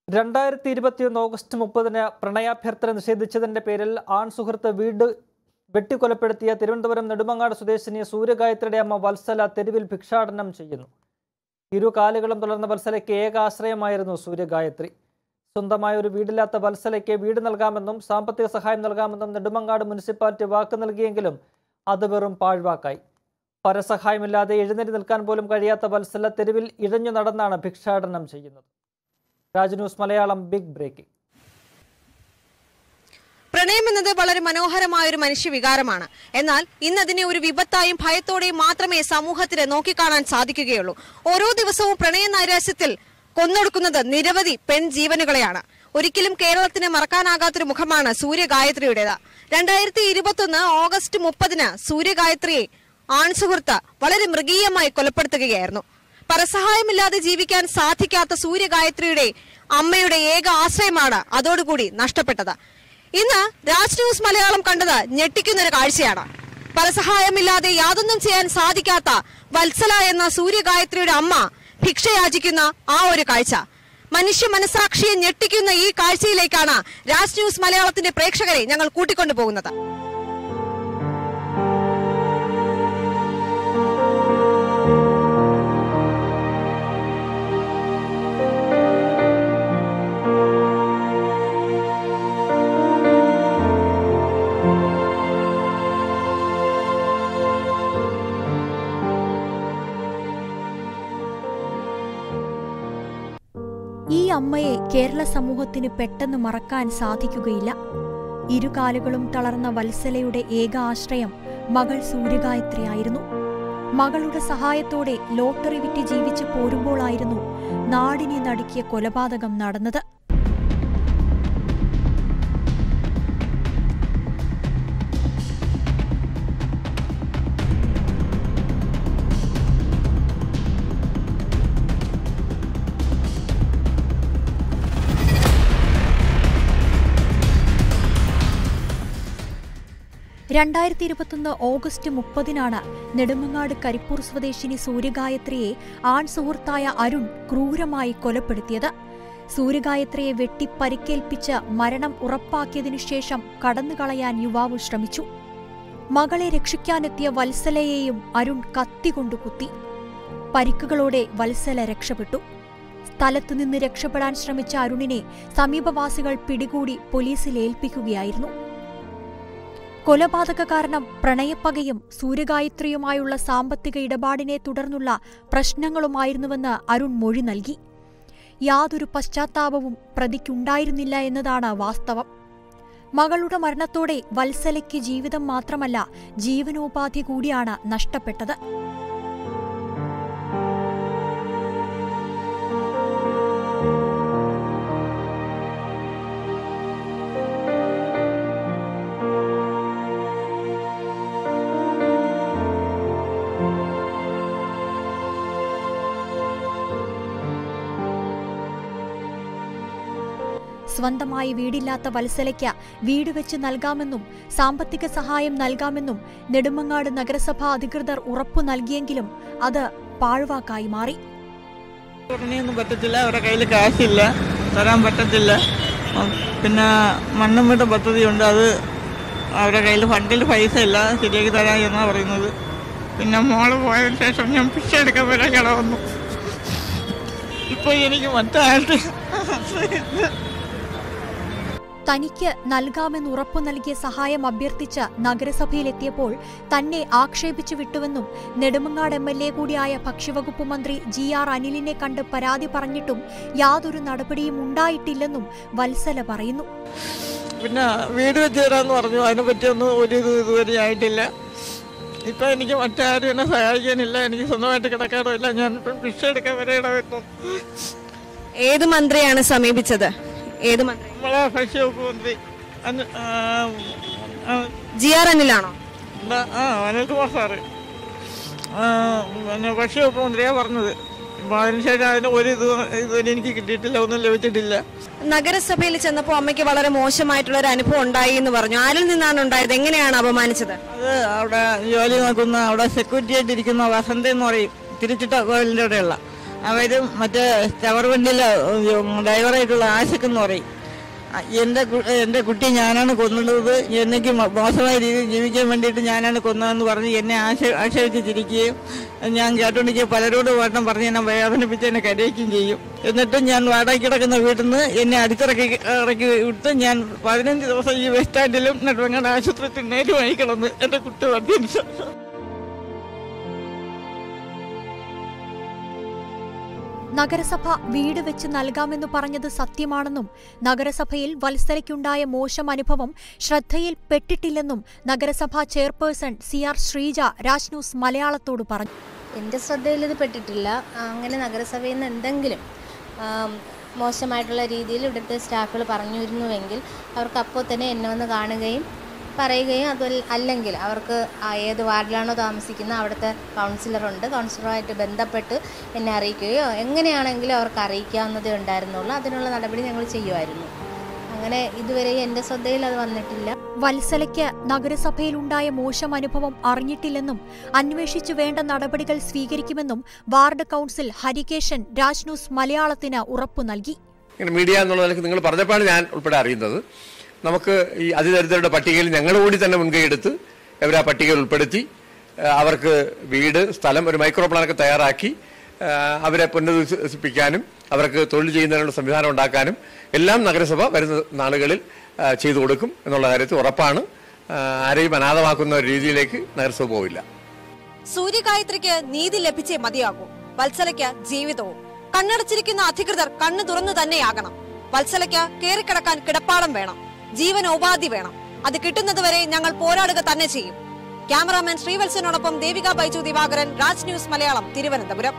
രണ്ടായിരത്തി ഇരുപത്തിയൊന്ന് ഓഗസ്റ്റ് മുപ്പതിന് പ്രണയാഭ്യർത്ഥന നിഷേധിച്ചതിന്റെ പേരിൽ ആൺ സുഹൃത്ത് വീട് വെട്ടിക്കൊലപ്പെടുത്തിയ തിരുവനന്തപുരം നെടുമങ്ങാട് സ്വദേശിനി സൂര്യഗായത്രിയുടെ അമ്മ വത്സല തെരുവിൽ ഭിക്ഷാടനം ചെയ്യുന്നു ഇരു കാലുകളും തുടർന്ന വത്സലയ്ക്ക് ഏക ആശ്രയമായിരുന്നു സൂര്യഗായത്രി സ്വന്തമായ ഒരു വീടില്ലാത്ത വത്സലയ്ക്ക് വീട് നൽകാമെന്നും സാമ്പത്തിക സഹായം നൽകാമെന്നും നെടുമങ്ങാട് മുനിസിപ്പാലിറ്റി വാക്ക് നൽകിയെങ്കിലും അത് വെറും പാഴ്വാക്കായി പരസഹായമില്ലാതെ എഴുന്നേറ്റ് നിൽക്കാൻ പോലും കഴിയാത്ത വത്സല തെരുവിൽ ഇഴഞ്ഞു നടന്നാണ് ഭിക്ഷാടനം ചെയ്യുന്നത് Raj news Malayalam big breaking പ്രണയം എന്നത് വളരെ മനോഹരമായ ഒരു മനുഷ്യ വികാരമാണ് എന്നാൽ ഇന്ന് അതിനെ ഒരു വിപത്തായും ഭയത്തോടെയും മാത്രമേ സമൂഹത്തിന് നോക്കിക്കാണാൻ സാധിക്കുകയുള്ളൂ ഓരോ ദിവസവും പ്രണയ നൈരാശ്യത്തിൽ കൊന്നൊടുക്കുന്നത് നിരവധി പെൺജീവനുകളെയാണ് ഒരിക്കലും കേരളത്തിന് മറക്കാനാകാത്തൊരു മുഖമാണ് സൂര്യഗായത്രിയുടേത് രണ്ടായിരത്തി ഇരുപത്തൊന്ന് ഓഗസ്റ്റ് മുപ്പതിന് സൂര്യഗായത്രിയെ ആൺസുഹൃത്ത് വളരെ മൃഗീയമായി കൊലപ്പെടുത്തുകയായിരുന്നു പരസഹായമില്ലാതെ ജീവിക്കാൻ സാധിക്കാത്ത സൂര്യഗായത്രിയുടെ അമ്മയുടെ ഏക ആശ്രയമാണ് അതോടുകൂടി നഷ്ടപ്പെട്ടത് ഇന്ന് രാജ് ന്യൂസ് മലയാളം കണ്ടത് ഞെട്ടിക്കുന്ന ഒരു കാഴ്ചയാണ് പരസഹായമില്ലാതെ യാതൊന്നും ചെയ്യാൻ സാധിക്കാത്ത വത്സല എന്ന സൂര്യഗായത്രിയുടെ അമ്മ ഭിക്ഷയാചിക്കുന്ന ആ ഒരു കാഴ്ച മനുഷ്യ മനസാക്ഷിയെ ഞെട്ടിക്കുന്ന ഈ കാഴ്ചയിലേക്കാണ് രാജ് ന്യൂസ് മലയാളത്തിന്റെ പ്രേക്ഷകരെ ഞങ്ങൾ കൂട്ടിക്കൊണ്ടു പോകുന്നത് ഈ അമ്മയെ കേരള സമൂഹത്തിന് പെട്ടെന്ന് മറക്കാൻ സാധിക്കുകയില്ല ഇരുകാലുകളും തളർന്ന വത്സലയുടെ ഏക ആശ്രയം മകൾ സൂര്യഗായത്രിയായിരുന്നു മകളുടെ സഹായത്തോടെ ലോട്ടറി വിറ്റ് ജീവിച്ചു പോരുമ്പോളായിരുന്നു നാടിനെ നടുക്കിയ കൊലപാതകം നടന്നത് രണ്ടായിരത്തി ഇരുപത്തൊന്ന് ഓഗസ്റ്റ് മുപ്പതിനാണ് നെടുമങ്ങാട് കരിപ്പൂർ സ്വദേശിനി സൂര്യഗായത്രിയെ ആൺ സുഹൃത്തായ അരുൺ ക്രൂരമായി കൊലപ്പെടുത്തിയത് സൂര്യഗായത്രിയെ വെട്ടി പരിക്കേൽപ്പിച്ച് മരണം ഉറപ്പാക്കിയതിനു ശേഷം കടന്നുകളയാൻ യുവാവ് ശ്രമിച്ചു മകളെ രക്ഷിക്കാനെത്തിയ വത്സലയെയും അരുൺ കത്തികൊണ്ടു കുത്തി പരിക്കുകളോടെ വത്സല രക്ഷപ്പെട്ടു സ്ഥലത്തുനിന്ന് രക്ഷപ്പെടാൻ ശ്രമിച്ച അരുണിനെ സമീപവാസികൾ പിടികൂടി പോലീസിൽ ഏൽപ്പിക്കുകയായിരുന്നു കൊലപാതക കാരണം പ്രണയപ്പകയും സൂര്യഗായത്രിയുമായുള്ള സാമ്പത്തിക ഇടപാടിനെ തുടർന്നുള്ള പ്രശ്നങ്ങളുമായിരുന്നുവെന്ന് അരുൺ മൊഴി നൽകി യാതൊരു പശ്ചാത്താപവും പ്രതിക്കുണ്ടായിരുന്നില്ല എന്നതാണ് വാസ്തവം മകളുടെ മരണത്തോടെ വത്സലയ്ക്ക് ജീവിതം മാത്രമല്ല ജീവനോപാധി കൂടിയാണ് നഷ്ടപ്പെട്ടത് സ്വന്തമായി വീടില്ലാത്ത വത്സലയ്ക്ക് വീട് വെച്ച് നൽകാമെന്നും സാമ്പത്തിക സഹായം നൽകാമെന്നും നെടുമങ്ങാട് നഗരസഭാ അധികൃതർ ഉറപ്പു നൽകിയെങ്കിലും അത് പാഴ്വാക്കായി മാറി ഉടനെയൊന്നും പറ്റത്തില്ല അവരുടെ കയ്യിൽ കാശില്ല തരാൻ പറ്റത്തില്ല ഉം, പിന്നെ മണ്ണും വീട്ട പദ്ധതിയുണ്ട് അത് അവരുടെ കയ്യിൽ ഫണ്ടിൽ പൈസ ഇല്ല ശരിയാക്കി തരാം എന്നാണ് പറയുന്നത് പിന്നെ മോള് പോയതിന് ശേഷം ഞാൻ പിച്ച എടുക്കാൻ വരാൻ കട വന്നു ഇപ്പൊ എനിക്ക് മറ്റായിട്ട് തനിക്ക് നൽകാമെന്ന് ഉറപ്പു നൽകിയ സഹായം അഭ്യർത്ഥിച്ച് നഗരസഭയിലെത്തിയപ്പോൾ തന്നെ ആക്ഷേപിച്ചു വിട്ടുവെന്നും നെടുമങ്ങാട് എം എൽ എ കൂടിയായ ഭക്ഷ്യവകുപ്പ് മന്ത്രി ജി ആർ അനിലിനെ കണ്ട് പരാതി പറഞ്ഞിട്ടും യാതൊരു നടപടിയും ഉണ്ടായിട്ടില്ലെന്നും വത്സല പറയുന്നു പിന്നെ വീട് വെച്ച് തരാന്ന് പറഞ്ഞു അതിനെ പറ്റിയൊന്നും ഒരു ഇത് ഇതുവരെ ആയിട്ടില്ല ഇപ്പൊ എനിക്ക് മറ്റാരും എന്നെ സഹായിക്കാനില്ല എനിക്ക് സ്വന്തമായിട്ട് കിടക്കാറില്ല ഞാൻ ഇപ്പം പിച്ച എടുക്കാൻ വരെ ഇടവെത്തും ഏത് മന്ത്രിയാണ് സമീപിച്ചത് ഏത് മന്ത്രി നമ്മളെ ഭക്ഷ്യവകുപ്പ് മന്ത്രി അന്ന് ആ, ആ, ജി ആർ എന്നിലാണോ എന്താ ആ അനിൽകുമാർ സാറ് ആ, പിന്നെ ഭക്ഷ്യവകുപ്പ് മന്ത്രിയാ പറഞ്ഞത് അപ്പൊ അതിനുശേഷം അതിന് ഒരു ഇത് ഇതുവരെ എനിക്ക് കിട്ടിയിട്ടില്ല ഒന്നും ലഭിച്ചിട്ടില്ല നഗരസഭയിൽ ചെന്നപ്പോൾ അമ്മയ്ക്ക് വളരെ മോശമായിട്ടുള്ള ഒരു അനുഭവം ഉണ്ടായി എന്ന് പറഞ്ഞു ആരിൽ നിന്നാണ് ഉണ്ടായത് എങ്ങനെയാണ് അപമാനിച്ചത് അത് അവിടെ ജോലി നോക്കുന്ന അവിടെ സെക്യൂരിറ്റി ആയിട്ട് ഇരിക്കുന്ന വസന്ത എന്ന് പറയും തിരുച്ചിട്ട കോവിലിൻ്റെ അവിടെയുള്ള അവരും മറ്റേ ചവർ വണ്ടിയിലെ ഡ്രൈവറായിട്ടുള്ള ആശിക് എന്ന് പറയും ആ, എൻ്റെ കു- എൻ്റെ കുട്ടി ഞാനാണ് കൊന്നത് എനിക്ക് മ- മോശമായ രീതിയിൽ ജീവിക്കാൻ വേണ്ടിയിട്ട് ഞാനാണ് കൊന്നതെന്ന് പറഞ്ഞ് എന്നെ ആശ ആക്ഷേപിച്ച് ചിരിക്കുകയും ഞാൻ കേട്ടോണ്ടിരിക്കുക പലരോട് വട്ടം പറഞ്ഞ് എന്നെ വേദനിപ്പിച്ച് എന്നെ കരയിക്കുകയും ചെയ്യും എന്നിട്ട് ഞാൻ വാടകയ്ക്ക് കിടക്കുന്ന വീട്ടിൽ നിന്ന് എന്നെ അടിച്ചിറക്കി ഇറക്കി വിട്ട് ഞാൻ പതിനഞ്ച് ദിവസം ഈ ബസ് സ്റ്റാൻഡിലും നെടുവങ്ങാട് ആശുപത്രി തിണ്ണേലുമായി കിടന്ന് എൻ്റെ കുട്ടി വന്നതിന് ശേഷം നഗരസഭ വീട് വെച്ച് നൽകാമെന്നു പറഞ്ഞത് സത്യമാണെന്നും നഗരസഭയിൽ വത്സരയ്ക്കുണ്ടായ മോശം അനുഭവം ശ്രദ്ധയിൽ പെട്ടിട്ടില്ലെന്നും നഗരസഭാ chairperson C R Sreeja Raj news മലയാളത്തോട് പറഞ്ഞു എൻ്റെ ശ്രദ്ധയിൽ ഇത് പെട്ടിട്ടില്ല അങ്ങനെ നഗരസഭയിൽ നിന്ന് എന്തെങ്കിലും ആം, മോശമായിട്ടുള്ള രീതിയിൽ ഇവിടുത്തെ സ്റ്റാഫുകൾ പറഞ്ഞിരുന്നുവെങ്കിൽ അവർക്ക് അപ്പോൾ തന്നെ എന്നെ വന്ന് കാണുകയും പറയുകയും അത് അല്ലെങ്കിൽ അവർക്ക് ആ ഏത് വാർഡിലാണോ താമസിക്കുന്നത് അവിടുത്തെ കൗൺസിലറുണ്ട് കൗൺസിലറുമായിട്ട് ബന്ധപ്പെട്ട് എന്നെ അറിയിക്കുകയോ എങ്ങനെയാണെങ്കിലും അവർക്ക് അറിയിക്കാവുന്നതേ ഉണ്ടായിരുന്നുള്ളൂ അതിനുള്ള നടപടി ഞങ്ങൾ ചെയ്യുമായിരുന്നു അങ്ങനെ ഇതുവരെ എൻ്റെ ശ്രദ്ധയിൽ അത് വന്നിട്ടില്ല വത്സലയ്ക്ക് നഗരസഭയിലുണ്ടായ മോശം അനുഭവം അറിഞ്ഞിട്ടില്ലെന്നും അന്വേഷിച്ചു വേണ്ട നടപടികൾ സ്വീകരിക്കുമെന്നും ward council Harikesan Raj news മലയാളത്തിന് ഉറപ്പു നൽകി ഇങ്ങനെ മീഡിയ എന്നുള്ള നിലയ്ക്ക് നിങ്ങൾ പറഞ്ഞപ്പോഴാണ് ഞാൻ ഉൾപ്പെടെ അറിയുന്നത് നമുക്ക് ഈ അതിദരിദ്രരുടെ പട്ടികയിൽ ഞങ്ങൾ കൂടി തന്നെ മുൻകൈ എടുത്ത് അവരെ ആ പട്ടികയിൽ ഉൾപ്പെടുത്തി ആ, അവർക്ക് വീട് സ്ഥലം ഒരു മൈക്രോ പ്ലാനൊക്കെ തയ്യാറാക്കി ആ, അവരെ പുനരധിവസിപ്പിക്കാനും അവർക്ക് തൊഴിൽ ചെയ്യുന്നതിനുള്ള സംവിധാനം ഉണ്ടാക്കാനും എല്ലാം നഗരസഭ വരുന്ന നാളുകളിൽ ആ, ചെയ്തു കൊടുക്കും എന്നുള്ള കാര്യത്തിൽ ഉറപ്പാണ് ആ, ആരെയും അനാഥമാക്കുന്ന ഒരു രീതിയിലേക്ക് നഗരസഭ പോവില്ല സൂര്യഗായത്രിക്ക് നീതി ലഭിച്ചേ മതിയാകൂ വത്സലയ്ക്ക് ജീവിതവും കണ്ണടച്ചിരിക്കുന്ന അധികൃതർ കണ്ണു തുറന്നു തന്നെയാകണം വത്സലയ്ക്ക് കേറിക്കിടക്കാൻ കിടപ്പാടം വേണം ജീവനോപാധി വേണം അത് കിട്ടുന്നതുവരെ ഞങ്ങൾ പോരാടുക തന്നെ ചെയ്യും ക്യാമറാമാൻ ശ്രീവത്സനോടൊപ്പം ദേവിക ബൈജു ദിവാകരൻ രാജ് ന്യൂസ് മലയാളം തിരുവനന്തപുരം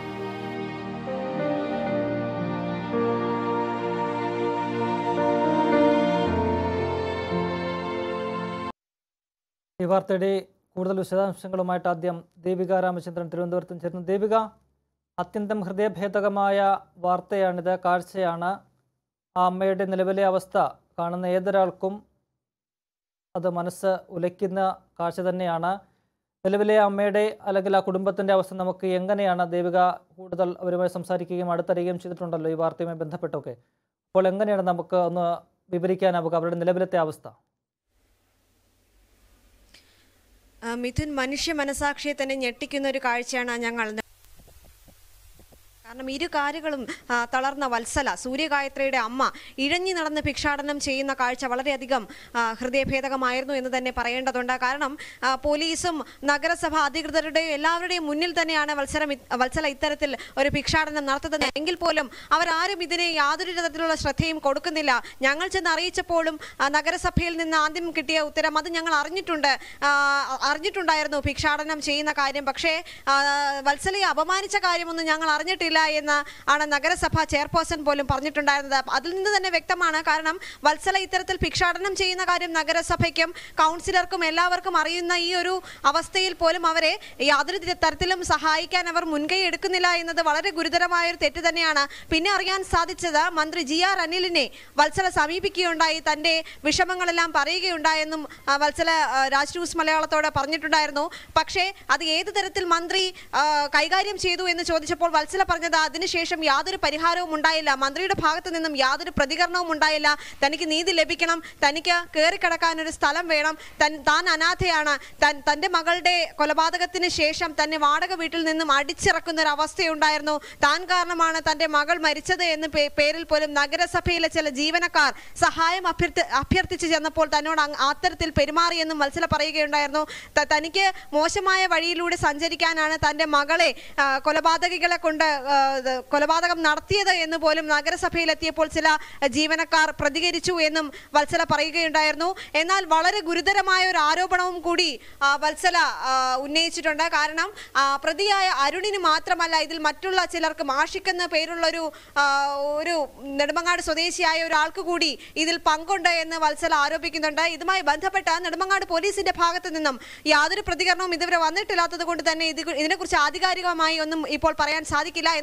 ഈ വാർത്തയുടെ കൂടുതൽ വിശദാംശങ്ങളുമായിട്ട് ആദ്യം ദേവിക രാമചന്ദ്രൻ തിരുവനന്തപുരത്തും ചേർന്നു ദേവിക അത്യന്തം ഹൃദയഭേദകമായ വാർത്തയാണിത് കാഴ്ചയാണ് ആ അമ്മയുടെ നിലവിലെ അവസ്ഥ കാണുന്ന ഏതൊരാൾക്കും അത് മനസ്സ് ഉലയ്ക്കുന്ന കാഴ്ച തന്നെയാണ് നിലവിലെ അമ്മയുടെ അല്ലെങ്കിൽ ആ കുടുംബത്തിൻ്റെ അവസ്ഥ നമുക്ക് എങ്ങനെയാണ് ദേവിക കൂടുതൽ അവരുമായി സംസാരിക്കുകയും അടുത്തറിയുകയും ചെയ്തിട്ടുണ്ടല്ലോ ഈ വാർത്തയുമായി ബന്ധപ്പെട്ടൊക്കെ അപ്പോൾ എങ്ങനെയാണ് നമുക്ക് ഒന്ന് വിവരിക്കാനാവുക അവരുടെ നിലവിലത്തെ അവസ്ഥ ആ, മിഥുൻ മനുഷ്യ മനസാക്ഷിയെ തന്നെ ഞെട്ടിക്കുന്ന ഒരു കാഴ്ചയാണ് ഞങ്ങൾ കാരണം ഇരു കാര്യങ്ങളും ആ, തളർന്ന വത്സല സൂര്യഗായത്രിയുടെ അമ്മ ഇഴഞ്ഞു നടന്ന് ഭിക്ഷാടനം ചെയ്യുന്ന കാഴ്ച വളരെയധികം ആ, ഹൃദയഭേദകമായിരുന്നു എന്ന് തന്നെ പറയേണ്ടതുണ്ട് കാരണം ആ, പോലീസും നഗരസഭ അധികൃതരുടെയും എല്ലാവരുടെയും മുന്നിൽ തന്നെയാണ് വത്സരം ഇത്- വത്സല ഇത്തരത്തിൽ ഒരു ഭിക്ഷാടനം നടത്തുന്നത് എങ്കിൽ പോലും അവരാരും ഇതിനെ യാതൊരു തരത്തിലുള്ള ശ്രദ്ധയും കൊടുക്കുന്നില്ല ഞങ്ങൾ ചെന്ന് അറിയിച്ചപ്പോഴും ആ, നഗരസഭയിൽ നിന്ന് ആദ്യം കിട്ടിയ ഉത്തരം അത് ഞങ്ങൾ അറിഞ്ഞിട്ടുണ്ട് ആ, അറിഞ്ഞിട്ടുണ്ടായിരുന്നു ഭിക്ഷാടനം ചെയ്യുന്ന കാര്യം പക്ഷേ ആ, വത്സലയെ അപമാനിച്ച കാര്യമൊന്നും ഞങ്ങൾ അറിഞ്ഞിട്ടില്ല എന്ന് ആണ് നഗരസഭ ചെയർപേഴ്സൺ പോലും പറഞ്ഞിട്ടുണ്ടായിരുന്നത് അതിൽ നിന്ന് തന്നെ വ്യക്തമാണ് കാരണം വത്സല ഇത്തരത്തിൽ ഭിക്ഷാടനം ചെയ്യുന്ന കാര്യം നഗരസഭയ്ക്കും കൗൺസിലർക്കും എല്ലാവർക്കും അറിയുന്ന ഈ ഒരു അവസ്ഥയിൽ പോലും അവരെ യാതൊരു തി- തരത്തിലും സഹായിക്കാൻ അവർ മുൻകൈ എടുക്കുന്നില്ല എന്നത് വളരെ ഗുരുതരമായ ഒരു തെറ്റ് തന്നെയാണ് പിന്നെ അറിയാൻ സാധിച്ചത് മന്ത്രി ജി ആർ അനിലിനെ വത്സല സമീപിക്കുകയുണ്ടായി തന്റെ വിഷമങ്ങളെല്ലാം പറയുകയുണ്ടായെന്നും ആ, വത്സല ആ, രാജ് ന്യൂസ് മലയാളത്തോട് പറഞ്ഞിട്ടുണ്ടായിരുന്നു പക്ഷേ അത് ഏത് തരത്തിൽ മന്ത്രി ആ, കൈകാര്യം ചെയ്തു എന്ന് ചോദിച്ചപ്പോൾ വത്സല പറഞ്ഞത് അതിനുശേഷം യാതൊരു പരിഹാരവും ഉണ്ടായില്ല മന്ത്രിയുടെ ഭാഗത്തു നിന്നും യാതൊരു പ്രതികരണവും ഉണ്ടായില്ല തനിക്ക് നീതി ലഭിക്കണം തനിക്ക് കയറിക്കിടക്കാൻ ഒരു സ്ഥലം വേണം തൻ- താൻ അനാഥയാണ് തൻ തന്റെ മകളുടെ കൊലപാതകത്തിന് ശേഷം തന്നെ വാടക വീട്ടിൽ നിന്നും അടിച്ചിറക്കുന്ന ഒരു അവസ്ഥയുണ്ടായിരുന്നു താൻ കാരണമാണ് തന്റെ മകൾ മരിച്ചത് എന്ന് പേ- പേരിൽ പോലും നഗരസഭയിലെ ചില ജീവനക്കാർ സഹായം അഭ്യർത്ഥി അഭ്യർത്ഥിച്ചു ചെന്നപ്പോൾ തന്നോട് അങ്ങ് അത്തരത്തിൽ പെരുമാറിയെന്നും വത്സല പറയുകയുണ്ടായിരുന്നു ത- തനിക്ക് മോശമായ വഴിയിലൂടെ സഞ്ചരിക്കാനാണ് തന്റെ മകളെ ആ, കൊലപാതകികളെ കൊണ്ട് ആ, ഇത് കൊലപാതകം നടത്തിയത് എന്ന് പോലും നഗരസഭയിലെത്തിയപ്പോൾ ചില ജീവനക്കാർ പ്രതികരിച്ചു എന്നും വത്സല പറയുകയുണ്ടായിരുന്നു എന്നാൽ വളരെ ഗുരുതരമായ ഒരു ആരോപണവും കൂടി ആ, വത്സല ആ, ഉന്നയിച്ചിട്ടുണ്ട് കാരണം ആ, പ്രതിയായ അരുണിന് മാത്രമല്ല ഇതിൽ മറ്റുള്ള ചിലർക്ക് മാഷിക് എന്ന പേരുള്ളൊരു ആ, ഒരു നെടുമങ്ങാട് സ്വദേശിയായ ഒരാൾക്ക് കൂടി ഇതിൽ പങ്കുണ്ട് എന്ന് വത്സല ആരോപിക്കുന്നുണ്ട് ഇതുമായി ബന്ധപ്പെട്ട നെടുമങ്ങാട് പോലീസിന്റെ ഭാഗത്തു നിന്നും യാതൊരു പ്രതികരണവും ഇതുവരെ വന്നിട്ടില്ലാത്തത് കൊണ്ട് തന്നെ ഇത് ഇതിനെക്കുറിച്ച് ആധികാരികമായി ഒന്നും ഇപ്പോൾ പറയാൻ സാധിക്കില്ല എന്നാൽ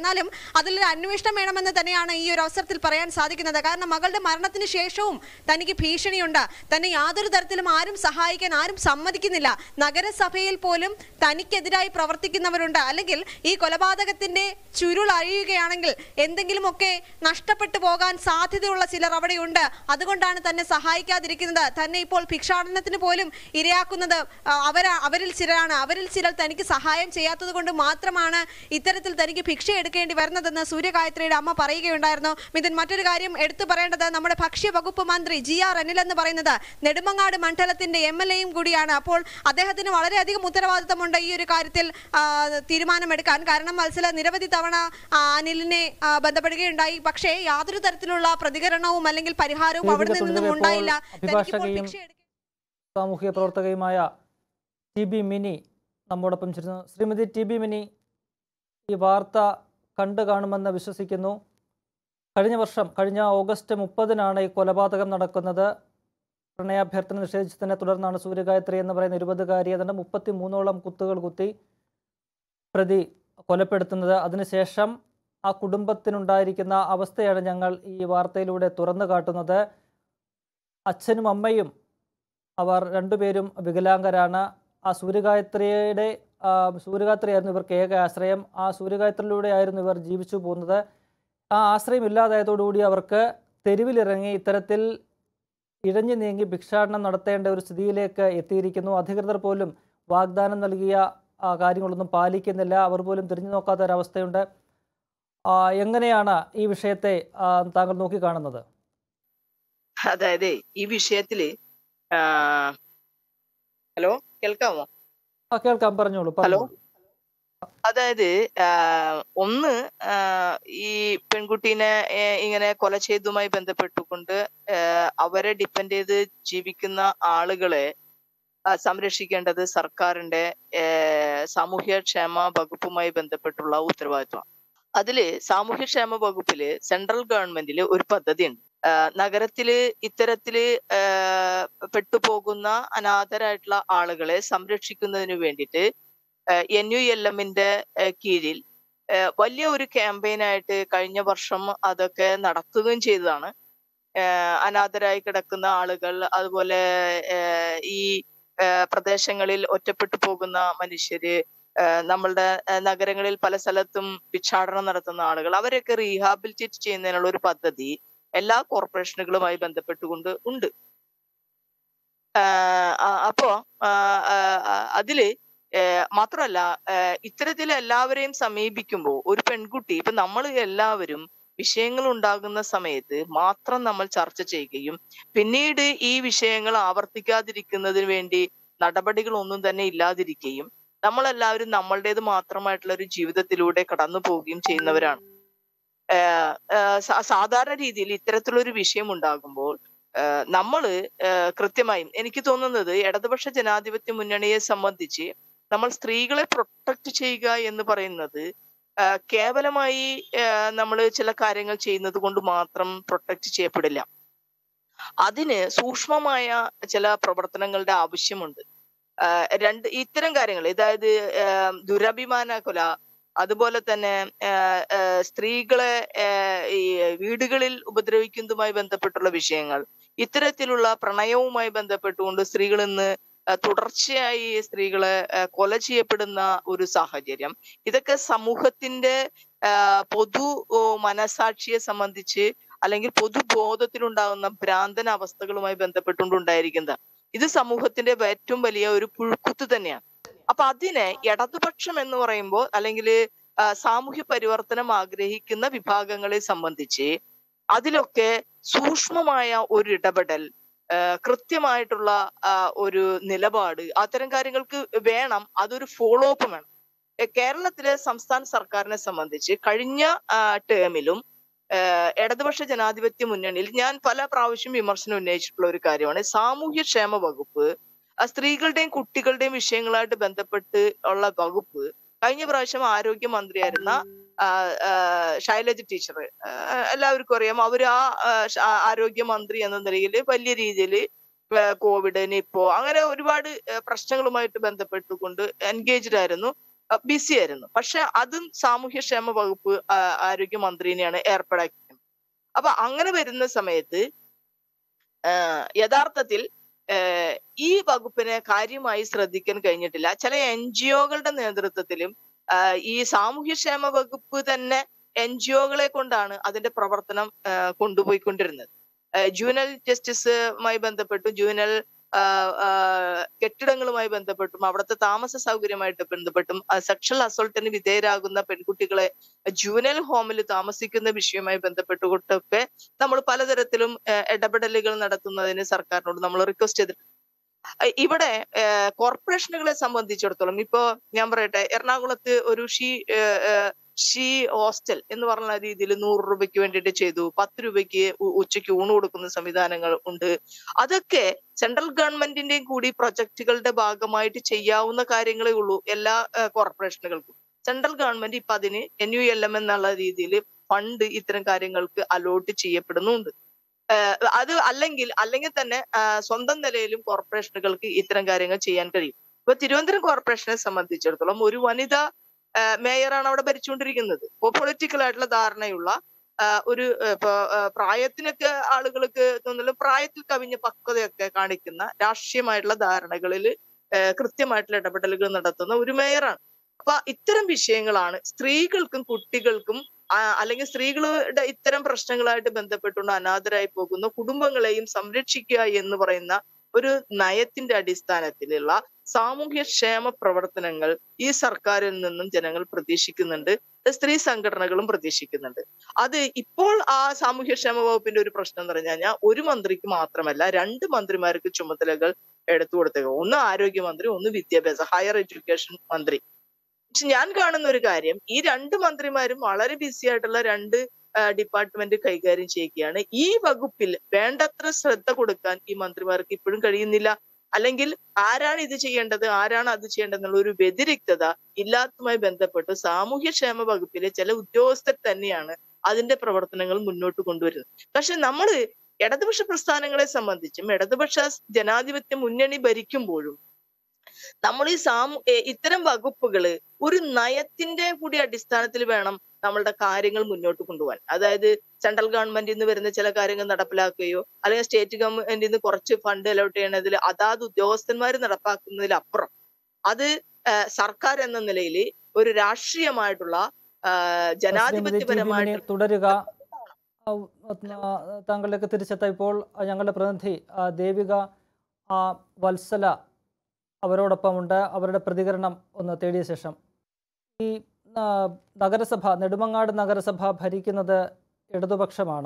എന്നാലും അതിലൊരു അന്വേഷണം വേണമെന്ന് തന്നെയാണ് ഈ ഒരു അവസരത്തിൽ പറയാൻ സാധിക്കുന്നത് കാരണം മകളുടെ മരണത്തിന് ശേഷവും തനിക്ക് ഭീഷണിയുണ്ട് തന്നെ യാതൊരു തരത്തിലും ആരും സഹായിക്കാൻ ആരും സമ്മതിക്കുന്നില്ല നഗരസഭയിൽ പോലും തനിക്കെതിരായി പ്രവർത്തിക്കുന്നവരുണ്ട് അല്ലെങ്കിൽ ഈ കൊലപാതകത്തിന്റെ ചുരുൾ അഴിയുകയാണെങ്കിൽ എന്തെങ്കിലുമൊക്കെ നഷ്ടപ്പെട്ടു പോകാൻ സാധ്യതയുള്ള ചിലർ അവിടെയുണ്ട് അതുകൊണ്ടാണ് തന്നെ സഹായിക്കാതിരിക്കുന്നത് തന്നെ ഇപ്പോൾ ഭിക്ഷാടനത്തിന് പോലും ഇരയാക്കുന്നത് ആ, അവര അവരിൽ ചിലരാണ് അവരിൽ ചിലർ തനിക്ക് സഹായം ചെയ്യാത്തത് കൊണ്ട് മാത്രമാണ് ഇത്തരത്തിൽ തനിക്ക് ഭിക്ഷ എടുക്കേണ്ടി വരുന്നതെന്ന് സൂര്യഗായത്രിയുടെ അമ്മ പറയുകയുണ്ടായിരുന്നു മിഥുൻ മറ്റൊരു കാര്യം എടുത്തു പറയേണ്ടത് നമ്മുടെ ഭക്ഷ്യവകുപ്പ് മന്ത്രി ജി ആർ അനിൽ എന്ന് പറയുന്നത് നെടുമങ്ങാട് മണ്ഡലത്തിന്റെ എം എൽ എയും കൂടിയാണ് അപ്പോൾ അദ്ദേഹത്തിന് വളരെയധികം ഉത്തരവാദിത്തമുണ്ട് ഈ ഒരു കാര്യത്തിൽ ആ, തീരുമാനമെടുക്കാൻ കാരണം വത്സല നിരവധി തവണ ആ, അനിലിനെ ആ, ബന്ധപ്പെടുകയുണ്ടായി പക്ഷേ യാതൊരു തരത്തിലുള്ള പ്രതികരണവും അല്ലെങ്കിൽ പരിഹാരവും അവിടെ ദീപിക നിന്നും തുടരുക. ഉണ്ടായില്ല ഇപ്പോൾ തനിക്കിപ്പോൾ അഭിഭാഷകയും ഭിക്ഷ എടുക്കാൻ സാമൂഹിക പ്രവർത്തകയുമായ ടി ബി മിനി നമ്മോടൊപ്പം ചേരുന്നു ശ്രീമതി ടി ബി മിനി ഈ വാർത്ത കണ്ടു കാണുമെന്ന് വിശ്വസിക്കുന്നു കഴിഞ്ഞ വർഷം കഴിഞ്ഞ ഓഗസ്റ്റ് മുപ്പതിനാണ് ഈ കൊലപാതകം നടക്കുന്നത് പ്രണയാഭ്യർത്ഥന നിഷേധിച്ചതിനെ തുടർന്നാണ് സൂര്യഗായത്രി എന്ന് പറയുന്ന ഇരുപതുകാരി അതിൻ്റെ മുപ്പത്തി മൂന്നോളം കുത്തുകൾ കുത്തി പ്രതി കൊലപ്പെടുത്തുന്നത് അതിനുശേഷം ആ കുടുംബത്തിനുണ്ടായിരിക്കുന്ന അവസ്ഥയാണ് ഞങ്ങൾ ഈ വാർത്തയിലൂടെ തുറന്നു കാട്ടുന്നത് അച്ഛനും അമ്മയും അവർ രണ്ടുപേരും വികലാംഗരാണ് ആ സൂര്യഗായത്രിയുടെ ആ, സൂര്യഗായത്രിയായിരുന്നു ഇവർക്ക് ഏക ആശ്രയം ആ സൂര്യഗായത്രിയിലൂടെ ആയിരുന്നു ഇവർ ജീവിച്ചു പോകുന്നത് ആ ആശ്രയം ഇല്ലാതായതോടുകൂടി അവർക്ക് തെരുവിലിറങ്ങി ഇത്തരത്തിൽ ഇഴഞ്ഞു നീങ്ങി ഭിക്ഷാടനം നടത്തേണ്ട ഒരു സ്ഥിതിയിലേക്ക് എത്തിയിരിക്കുന്നു അധികൃതർ പോലും വാഗ്ദാനം നൽകിയ ആ, കാര്യങ്ങളൊന്നും പാലിക്കുന്നില്ല അവർ പോലും തിരിഞ്ഞു നോക്കാത്ത ഒരവസ്ഥയുണ്ട് ആ, എങ്ങനെയാണ് ഈ വിഷയത്തെ ആ, താങ്കൾ നോക്കിക്കാണുന്നത് അതായത് ഈ വിഷയത്തില് ആ, ഹലോ കേൾക്കാമോ ആ കേൾക്കാം പറഞ്ഞോളൂ പറഞ്ഞോളൂ അതായത് ആ, ഒന്ന് ആ, ഈ പെൺകുട്ടീനെ ഏ, ഇങ്ങനെ കൊല ചെയ്തതുമായി ബന്ധപ്പെട്ടുകൊണ്ട് ആ, അവരെ ഡിപ്പെൻഡ് ചെയ്ത് ജീവിക്കുന്ന ആളുകളെ ആ, സംരക്ഷിക്കേണ്ടത് സർക്കാരിന്റെ ഏ, സാമൂഹ്യക്ഷേമ വകുപ്പുമായി ബന്ധപ്പെട്ടുള്ള ഉത്തരവാദിത്വമാണ് അതില് സാമൂഹ്യക്ഷേമ വകുപ്പില് സെൻട്രൽ ഗവൺമെന്റില് ഒരു പദ്ധതി ഉണ്ട് നഗരത്തില് ഇത്തരത്തില് ആ, പെട്ടുപോകുന്ന അനാഥരായിട്ടുള്ള ആളുകളെ സംരക്ഷിക്കുന്നതിന് വേണ്ടിയിട്ട് എൻ യു എൽ എമ്മിന്റെ കീഴിൽ ആ, വലിയ ഒരു ക്യാമ്പയിനായിട്ട് കഴിഞ്ഞ വർഷം അതൊക്കെ നടത്തുകയും ചെയ്തതാണ് ആ, അനാഥരായി കിടക്കുന്ന ആളുകൾ അതുപോലെ ആ, ഈ ആ, പ്രദേശങ്ങളിൽ ഒറ്റപ്പെട്ടു പോകുന്ന മനുഷ്യര് ആ, നമ്മളുടെ ആ, നഗരങ്ങളിൽ പല സ്ഥലത്തും ഭിക്ഷാടനം നടത്തുന്ന ആളുകൾ അവരെയൊക്കെ റീഹാബിലിറ്റേറ്റ് ചെയ്യുന്നതിനുള്ള ഒരു പദ്ധതി എല്ലാ കോർപ്പറേഷനുകളുമായി ബന്ധപ്പെട്ടുകൊണ്ട് ഉണ്ട് ആഹ് ആ- അപ്പോ ആഹ് ആഹ് ആഹ് അതില് ഏഹ് മാത്രമല്ല ഏഹ് ഇത്തരത്തിൽ എല്ലാവരെയും സമീപിക്കുമ്പോൾ ഒരു പെൺകുട്ടി ഇപ്പൊ നമ്മൾ എല്ലാവരും വിഷയങ്ങൾ ഉണ്ടാകുന്ന സമയത്ത് മാത്രം നമ്മൾ ചർച്ച ചെയ്യുകയും പിന്നീട് ഈ വിഷയങ്ങൾ ആവർത്തിക്കാതിരിക്കുന്നതിന് വേണ്ടി നടപടികളൊന്നും തന്നെ ഇല്ലാതിരിക്കുകയും നമ്മളെല്ലാവരും നമ്മളുടേത് മാത്രമായിട്ടുള്ള ഒരു ജീവിതത്തിലൂടെ കടന്നു പോവുകയും ചെയ്യുന്നവരാണ് ഏഹ് ഏഹ് സാ- സാധാരണ രീതിയിൽ ഇത്തരത്തിലൊരു വിഷയം ഉണ്ടാകുമ്പോൾ ഏഹ് നമ്മള് ഏഹ് കൃത്യമായും എനിക്ക് തോന്നുന്നത് ഇടതുപക്ഷ ജനാധിപത്യ മുന്നണിയെ സംബന്ധിച്ച് നമ്മൾ സ്ത്രീകളെ പ്രൊട്ടക്ട് ചെയ്യുക എന്ന് പറയുന്നത് ആഹ് കേവലമായി നമ്മൾ ചില കാര്യങ്ങൾ ചെയ്യുന്നത് കൊണ്ട് മാത്രം പ്രൊട്ടക്ട് ചെയ്യപ്പെടില്ല അതിന് സൂക്ഷ്മമായ ചില പ്രവർത്തനങ്ങളുടെ ആവശ്യമുണ്ട് ആഹ് രണ്ട് ഇത്തരം കാര്യങ്ങൾ അതായത് ആഹ് ദുരഭിമാന കൊല അതുപോലെ തന്നെ ആഹ് ആഹ് സ്ത്രീകളെ ആഹ് ഈ വീടുകളിൽ ഉപദ്രവിക്കുന്നതുമായി ബന്ധപ്പെട്ടുള്ള വിഷയങ്ങൾ ഇത്തരത്തിലുള്ള പ്രണയവുമായി ബന്ധപ്പെട്ടുകൊണ്ട് സ്ത്രീകൾ ഇന്ന് ആഹ് തുടർച്ചയായി സ്ത്രീകളെ ആഹ് കൊല ചെയ്യപ്പെടുന്ന ഒരു സാഹചര്യം ഇതൊക്കെ സമൂഹത്തിന്റെ ആഹ് പൊതു ഓ, മനസാക്ഷിയെ സംബന്ധിച്ച് അല്ലെങ്കിൽ പൊതുബോധത്തിലുണ്ടാകുന്ന ഭ്രാന്തന അവസ്ഥകളുമായി ബന്ധപ്പെട്ടുകൊണ്ടുണ്ടായിരിക്കുന്നത് ഇത് സമൂഹത്തിന്റെ ഏറ്റവും വലിയ ഒരു പുഴുക്കുത്ത് തന്നെയാണ് അപ്പൊ അതിനെ ഇടതുപക്ഷം എന്ന് പറയുമ്പോൾ അല്ലെങ്കിൽ സാമൂഹ്യ പരിവർത്തനം ആഗ്രഹിക്കുന്ന വിഭാഗങ്ങളെ സംബന്ധിച്ച് അതിലൊക്കെ സൂക്ഷ്മമായ ഒരു ഇടപെടൽ ആ, കൃത്യമായിട്ടുള്ള ആ, ഒരു നിലപാട് അത്തരം കാര്യങ്ങൾക്ക് വേണം അതൊരു ഫോളോ അപ്പ് വേണം എ, കേരളത്തിലെ സംസ്ഥാന സർക്കാരിനെ സംബന്ധിച്ച് കഴിഞ്ഞ ടേമിലും ഇടതുപക്ഷ ജനാധിപത്യ മുന്നണിയിൽ ഞാൻ പല പ്രാവശ്യം വിമർശനം ഉന്നയിച്ചിട്ടുള്ള ഒരു കാര്യമാണ് സാമൂഹ്യക്ഷേമ വകുപ്പ് ആ, സ്ത്രീകളുടെയും കുട്ടികളുടെയും വിഷയങ്ങളായിട്ട് ബന്ധപ്പെട്ട് ഉള്ള വകുപ്പ് കഴിഞ്ഞ പ്രാവശ്യം ആരോഗ്യമന്ത്രിയായിരുന്ന ആ, ആ, ശൈലജ ടീച്ചർ എല്ലാവർക്കും അറിയാം അവർ ആ ആ, ശ- ആ, ആരോഗ്യമന്ത്രി എന്ന നിലയിൽ വലിയ രീതിയിൽ കോവിഡ് നിപ്പോ അങ്ങനെ ഒരുപാട് ആ, പ്രശ്നങ്ങളുമായിട്ട് ബന്ധപ്പെട്ടുകൊണ്ട് എൻഗേജ്ഡ് ആയിരുന്നു ബിസി ആയിരുന്നു പക്ഷെ അതും സാമൂഹ്യക്ഷേമ വകുപ്പ് ആ, ആരോഗ്യമന്ത്രിനെയാണ് ഏർപ്പെടാക്കിയത് അപ്പൊ അങ്ങനെ വരുന്ന സമയത്ത് ആ, യഥാർത്ഥത്തിൽ ഏഹ് ഈ വകുപ്പിനെ കാര്യമായി ശ്രദ്ധിക്കാൻ കഴിഞ്ഞിട്ടില്ല ചില എൻ ജി ഒകളുടെ നേതൃത്വത്തിലും ആ, ഈ സാമൂഹ്യക്ഷേമ വകുപ്പ് തന്നെ എൻ ജി ഒകളെ കൊണ്ടാണ് അതിന്റെ പ്രവർത്തനം ആ, കൊണ്ടുപോയിക്കൊണ്ടിരുന്നത് ജൂനൽ ജസ്റ്റിസുമായി ബന്ധപ്പെട്ടും ജൂനൽ ആ, ആ, കെട്ടിടങ്ങളുമായി ബന്ധപ്പെട്ടും അവിടുത്തെ താമസ സൗകര്യമായിട്ട് ബന്ധപ്പെട്ടും സെക്ഷൽ അസോൾട്ടിന് വിധേയരാകുന്ന പെൺകുട്ടികളെ ജൂനൽ ഹോമിൽ താമസിക്കുന്ന വിഷയവുമായി ബന്ധപ്പെട്ടുകൊണ്ടൊക്കെ നമ്മൾ പലതരത്തിലും ഏഹ്, ഇടപെടലുകൾ നടത്തുന്നതിന് സർക്കാരിനോട് നമ്മൾ റിക്വസ്റ്റ് ചെയ്തിട്ടുണ്ട് അഹ് ഇവിടെ ഏഹ്, കോർപ്പറേഷനുകളെ സംബന്ധിച്ചിടത്തോളം ഇപ്പോ ഞാൻ പറയട്ടെ എറണാകുളത്ത് ഒരു she eh, eh, she hostel എന്ന് പറഞ്ഞ രീതിയിൽ നൂറ് രൂപയ്ക്ക് വേണ്ടിയിട്ട് ചെയ്തു പത്ത് രൂപയ്ക്ക് ഉ- ഉച്ചയ്ക്ക് ഊണ് കൊടുക്കുന്ന സംവിധാനങ്ങൾ ഉണ്ട് അതൊക്കെ സെൻട്രൽ ഗവൺമെന്റിന്റെയും കൂടി പ്രൊജക്ടുകളുടെ ഭാഗമായിട്ട് ചെയ്യാവുന്ന കാര്യങ്ങളേ ഉള്ളൂ എല്ലാ ഏഹ്, കോർപ്പറേഷനുകൾക്കും സെൻട്രൽ ഗവൺമെന്റ് ഇപ്പൊ അതിന് എൻ യു എൽ എം എന്നുള്ള രീതിയിൽ ഫണ്ട് ഇത്തരം കാര്യങ്ങൾക്ക് അലോട്ട് ചെയ്യപ്പെടുന്നുണ്ട് ഏഹ് അത് അല്ലെങ്കിൽ അല്ലെങ്കിൽ തന്നെ ആഹ് സ്വന്തം നിലയിലും കോർപ്പറേഷനുകൾക്ക് ഇത്തരം കാര്യങ്ങൾ ചെയ്യാൻ കഴിയും ഇപ്പൊ തിരുവനന്തപുരം കോർപ്പറേഷനെ സംബന്ധിച്ചിടത്തോളം ഒരു വനിത ആഹ് മേയറാണ് അവിടെ ഭരിച്ചുകൊണ്ടിരിക്കുന്നത് ഇപ്പൊ പൊളിറ്റിക്കൽ ആയിട്ടുള്ള ധാരണയുള്ള ആഹ് ഒരു ആഹ് ഇപ്പൊ ആഹ് പ്രായത്തിനൊക്കെ ആളുകൾക്ക് തോന്നുന്നു പ്രായത്തിൽ കവിഞ്ഞ പക്വതയൊക്കെ കാണിക്കുന്ന രാഷ്ട്രീയമായിട്ടുള്ള ധാരണകളിൽ കൃത്യമായിട്ടുള്ള ഇടപെടലുകൾ നടത്തുന്ന ഒരു മേയറാണ് അപ്പൊ ഇത്തരം വിഷയങ്ങളാണ് സ്ത്രീകൾക്കും കുട്ടികൾക്കും ആ, അല്ലെങ്കിൽ സ്ത്രീകളുടെ ഇത്തരം പ്രശ്നങ്ങളായിട്ട് ബന്ധപ്പെട്ടുകൊണ്ട് അനാഥരായി പോകുന്ന കുടുംബങ്ങളെയും സംരക്ഷിക്കുക എന്ന് പറയുന്ന ഒരു നയത്തിന്റെ അടിസ്ഥാനത്തിലുള്ള സാമൂഹ്യ ക്ഷേമ പ്രവർത്തനങ്ങൾ ഈ സർക്കാരിൽ നിന്നും ജനങ്ങൾ പ്രതീക്ഷിക്കുന്നുണ്ട് സ്ത്രീ സംഘടനകളും പ്രതീക്ഷിക്കുന്നുണ്ട് അത് ഇപ്പോൾ ആ സാമൂഹ്യക്ഷേമ വകുപ്പിന്റെ ഒരു പ്രശ്നം എന്ന് പറഞ്ഞു കഴിഞ്ഞാൽ ഒരു മന്ത്രിക്ക് മാത്രമല്ല രണ്ട് മന്ത്രിമാർക്ക് ചുമതലകൾ എടുത്തു കൊടുത്തേക്കുക ഒന്ന് ആരോഗ്യമന്ത്രി ഒന്ന് വിദ്യാഭ്യാസ ഹയർ എഡ്യൂക്കേഷൻ മന്ത്രി പക്ഷെ ഞാൻ കാണുന്ന ഒരു കാര്യം ഈ രണ്ട് മന്ത്രിമാരും വളരെ ബിസി ആയിട്ടുള്ള രണ്ട് ഡിപ്പാർട്ട്മെന്റ് കൈകാര്യം ചെയ്യുകയാണ് ഈ വകുപ്പിൽ വേണ്ടത്ര ശ്രദ്ധ കൊടുക്കാൻ ഈ മന്ത്രിമാർക്ക് ഇപ്പോഴും കഴിയുന്നില്ല അല്ലെങ്കിൽ ആരാണ് ഇത് ചെയ്യേണ്ടത് ആരാണ് അത് ചെയ്യേണ്ടത് എന്നുള്ള ഒരു വ്യതിരിക്തത ഇല്ലാത്തതുമായി ബന്ധപ്പെട്ട് സാമൂഹ്യക്ഷേമ വകുപ്പിലെ ചില ഉദ്യോഗസ്ഥർ തന്നെയാണ് അതിന്റെ പ്രവർത്തനങ്ങൾ മുന്നോട്ട് കൊണ്ടുവരുന്നത് പക്ഷെ നമ്മള് ഇടതുപക്ഷ പ്രസ്ഥാനങ്ങളെ സംബന്ധിച്ചും ഇടതുപക്ഷ ജനാധിപത്യ മുന്നണി ഭരിക്കുമ്പോഴും നമ്മൾ ഈ സാമൂ ഏ- ഇത്തരം വകുപ്പുകള് ഒരു നയത്തിന്റെ കൂടി അടിസ്ഥാനത്തിൽ വേണം നമ്മളുടെ കാര്യങ്ങൾ മുന്നോട്ട് കൊണ്ടുപോകാൻ അതായത് സെൻട്രൽ ഗവൺമെന്റിൽ നിന്ന് വരുന്ന ചില കാര്യങ്ങൾ നടപ്പിലാക്കുകയോ അല്ലെങ്കിൽ സ്റ്റേറ്റ് ഗവൺമെന്റിൽ നിന്ന് കുറച്ച് ഫണ്ട് അലോട്ട് ചെയ്യണതിൽ അതാത് ഉദ്യോഗസ്ഥന്മാർ നടപ്പാക്കുന്നതിലപ്പുറം അത് ആ, സർക്കാർ എന്ന നിലയിൽ ഒരു രാഷ്ട്രീയമായിട്ടുള്ള ആ, ജനാധിപത്യപരമായിട്ട് ജനാധിപത്യപരമായിട്ട് തുടരുക ആ, ആ, താങ്കളിലേക്ക് തിരിച്ചെത്താം ഇപ്പോൾ ഞങ്ങളുടെ പ്രതിനിധി ആ, ദേവിക ആ, വത്സല അവരോടൊപ്പമുണ്ട് അവരുടെ പ്രതികരണം ഒന്ന് തേടിയ ശേഷം ഈ ആ, നഗരസഭ നെടുമങ്ങാട് നഗരസഭ ഭരിക്കുന്നത് ഇടതുപക്ഷമാണ്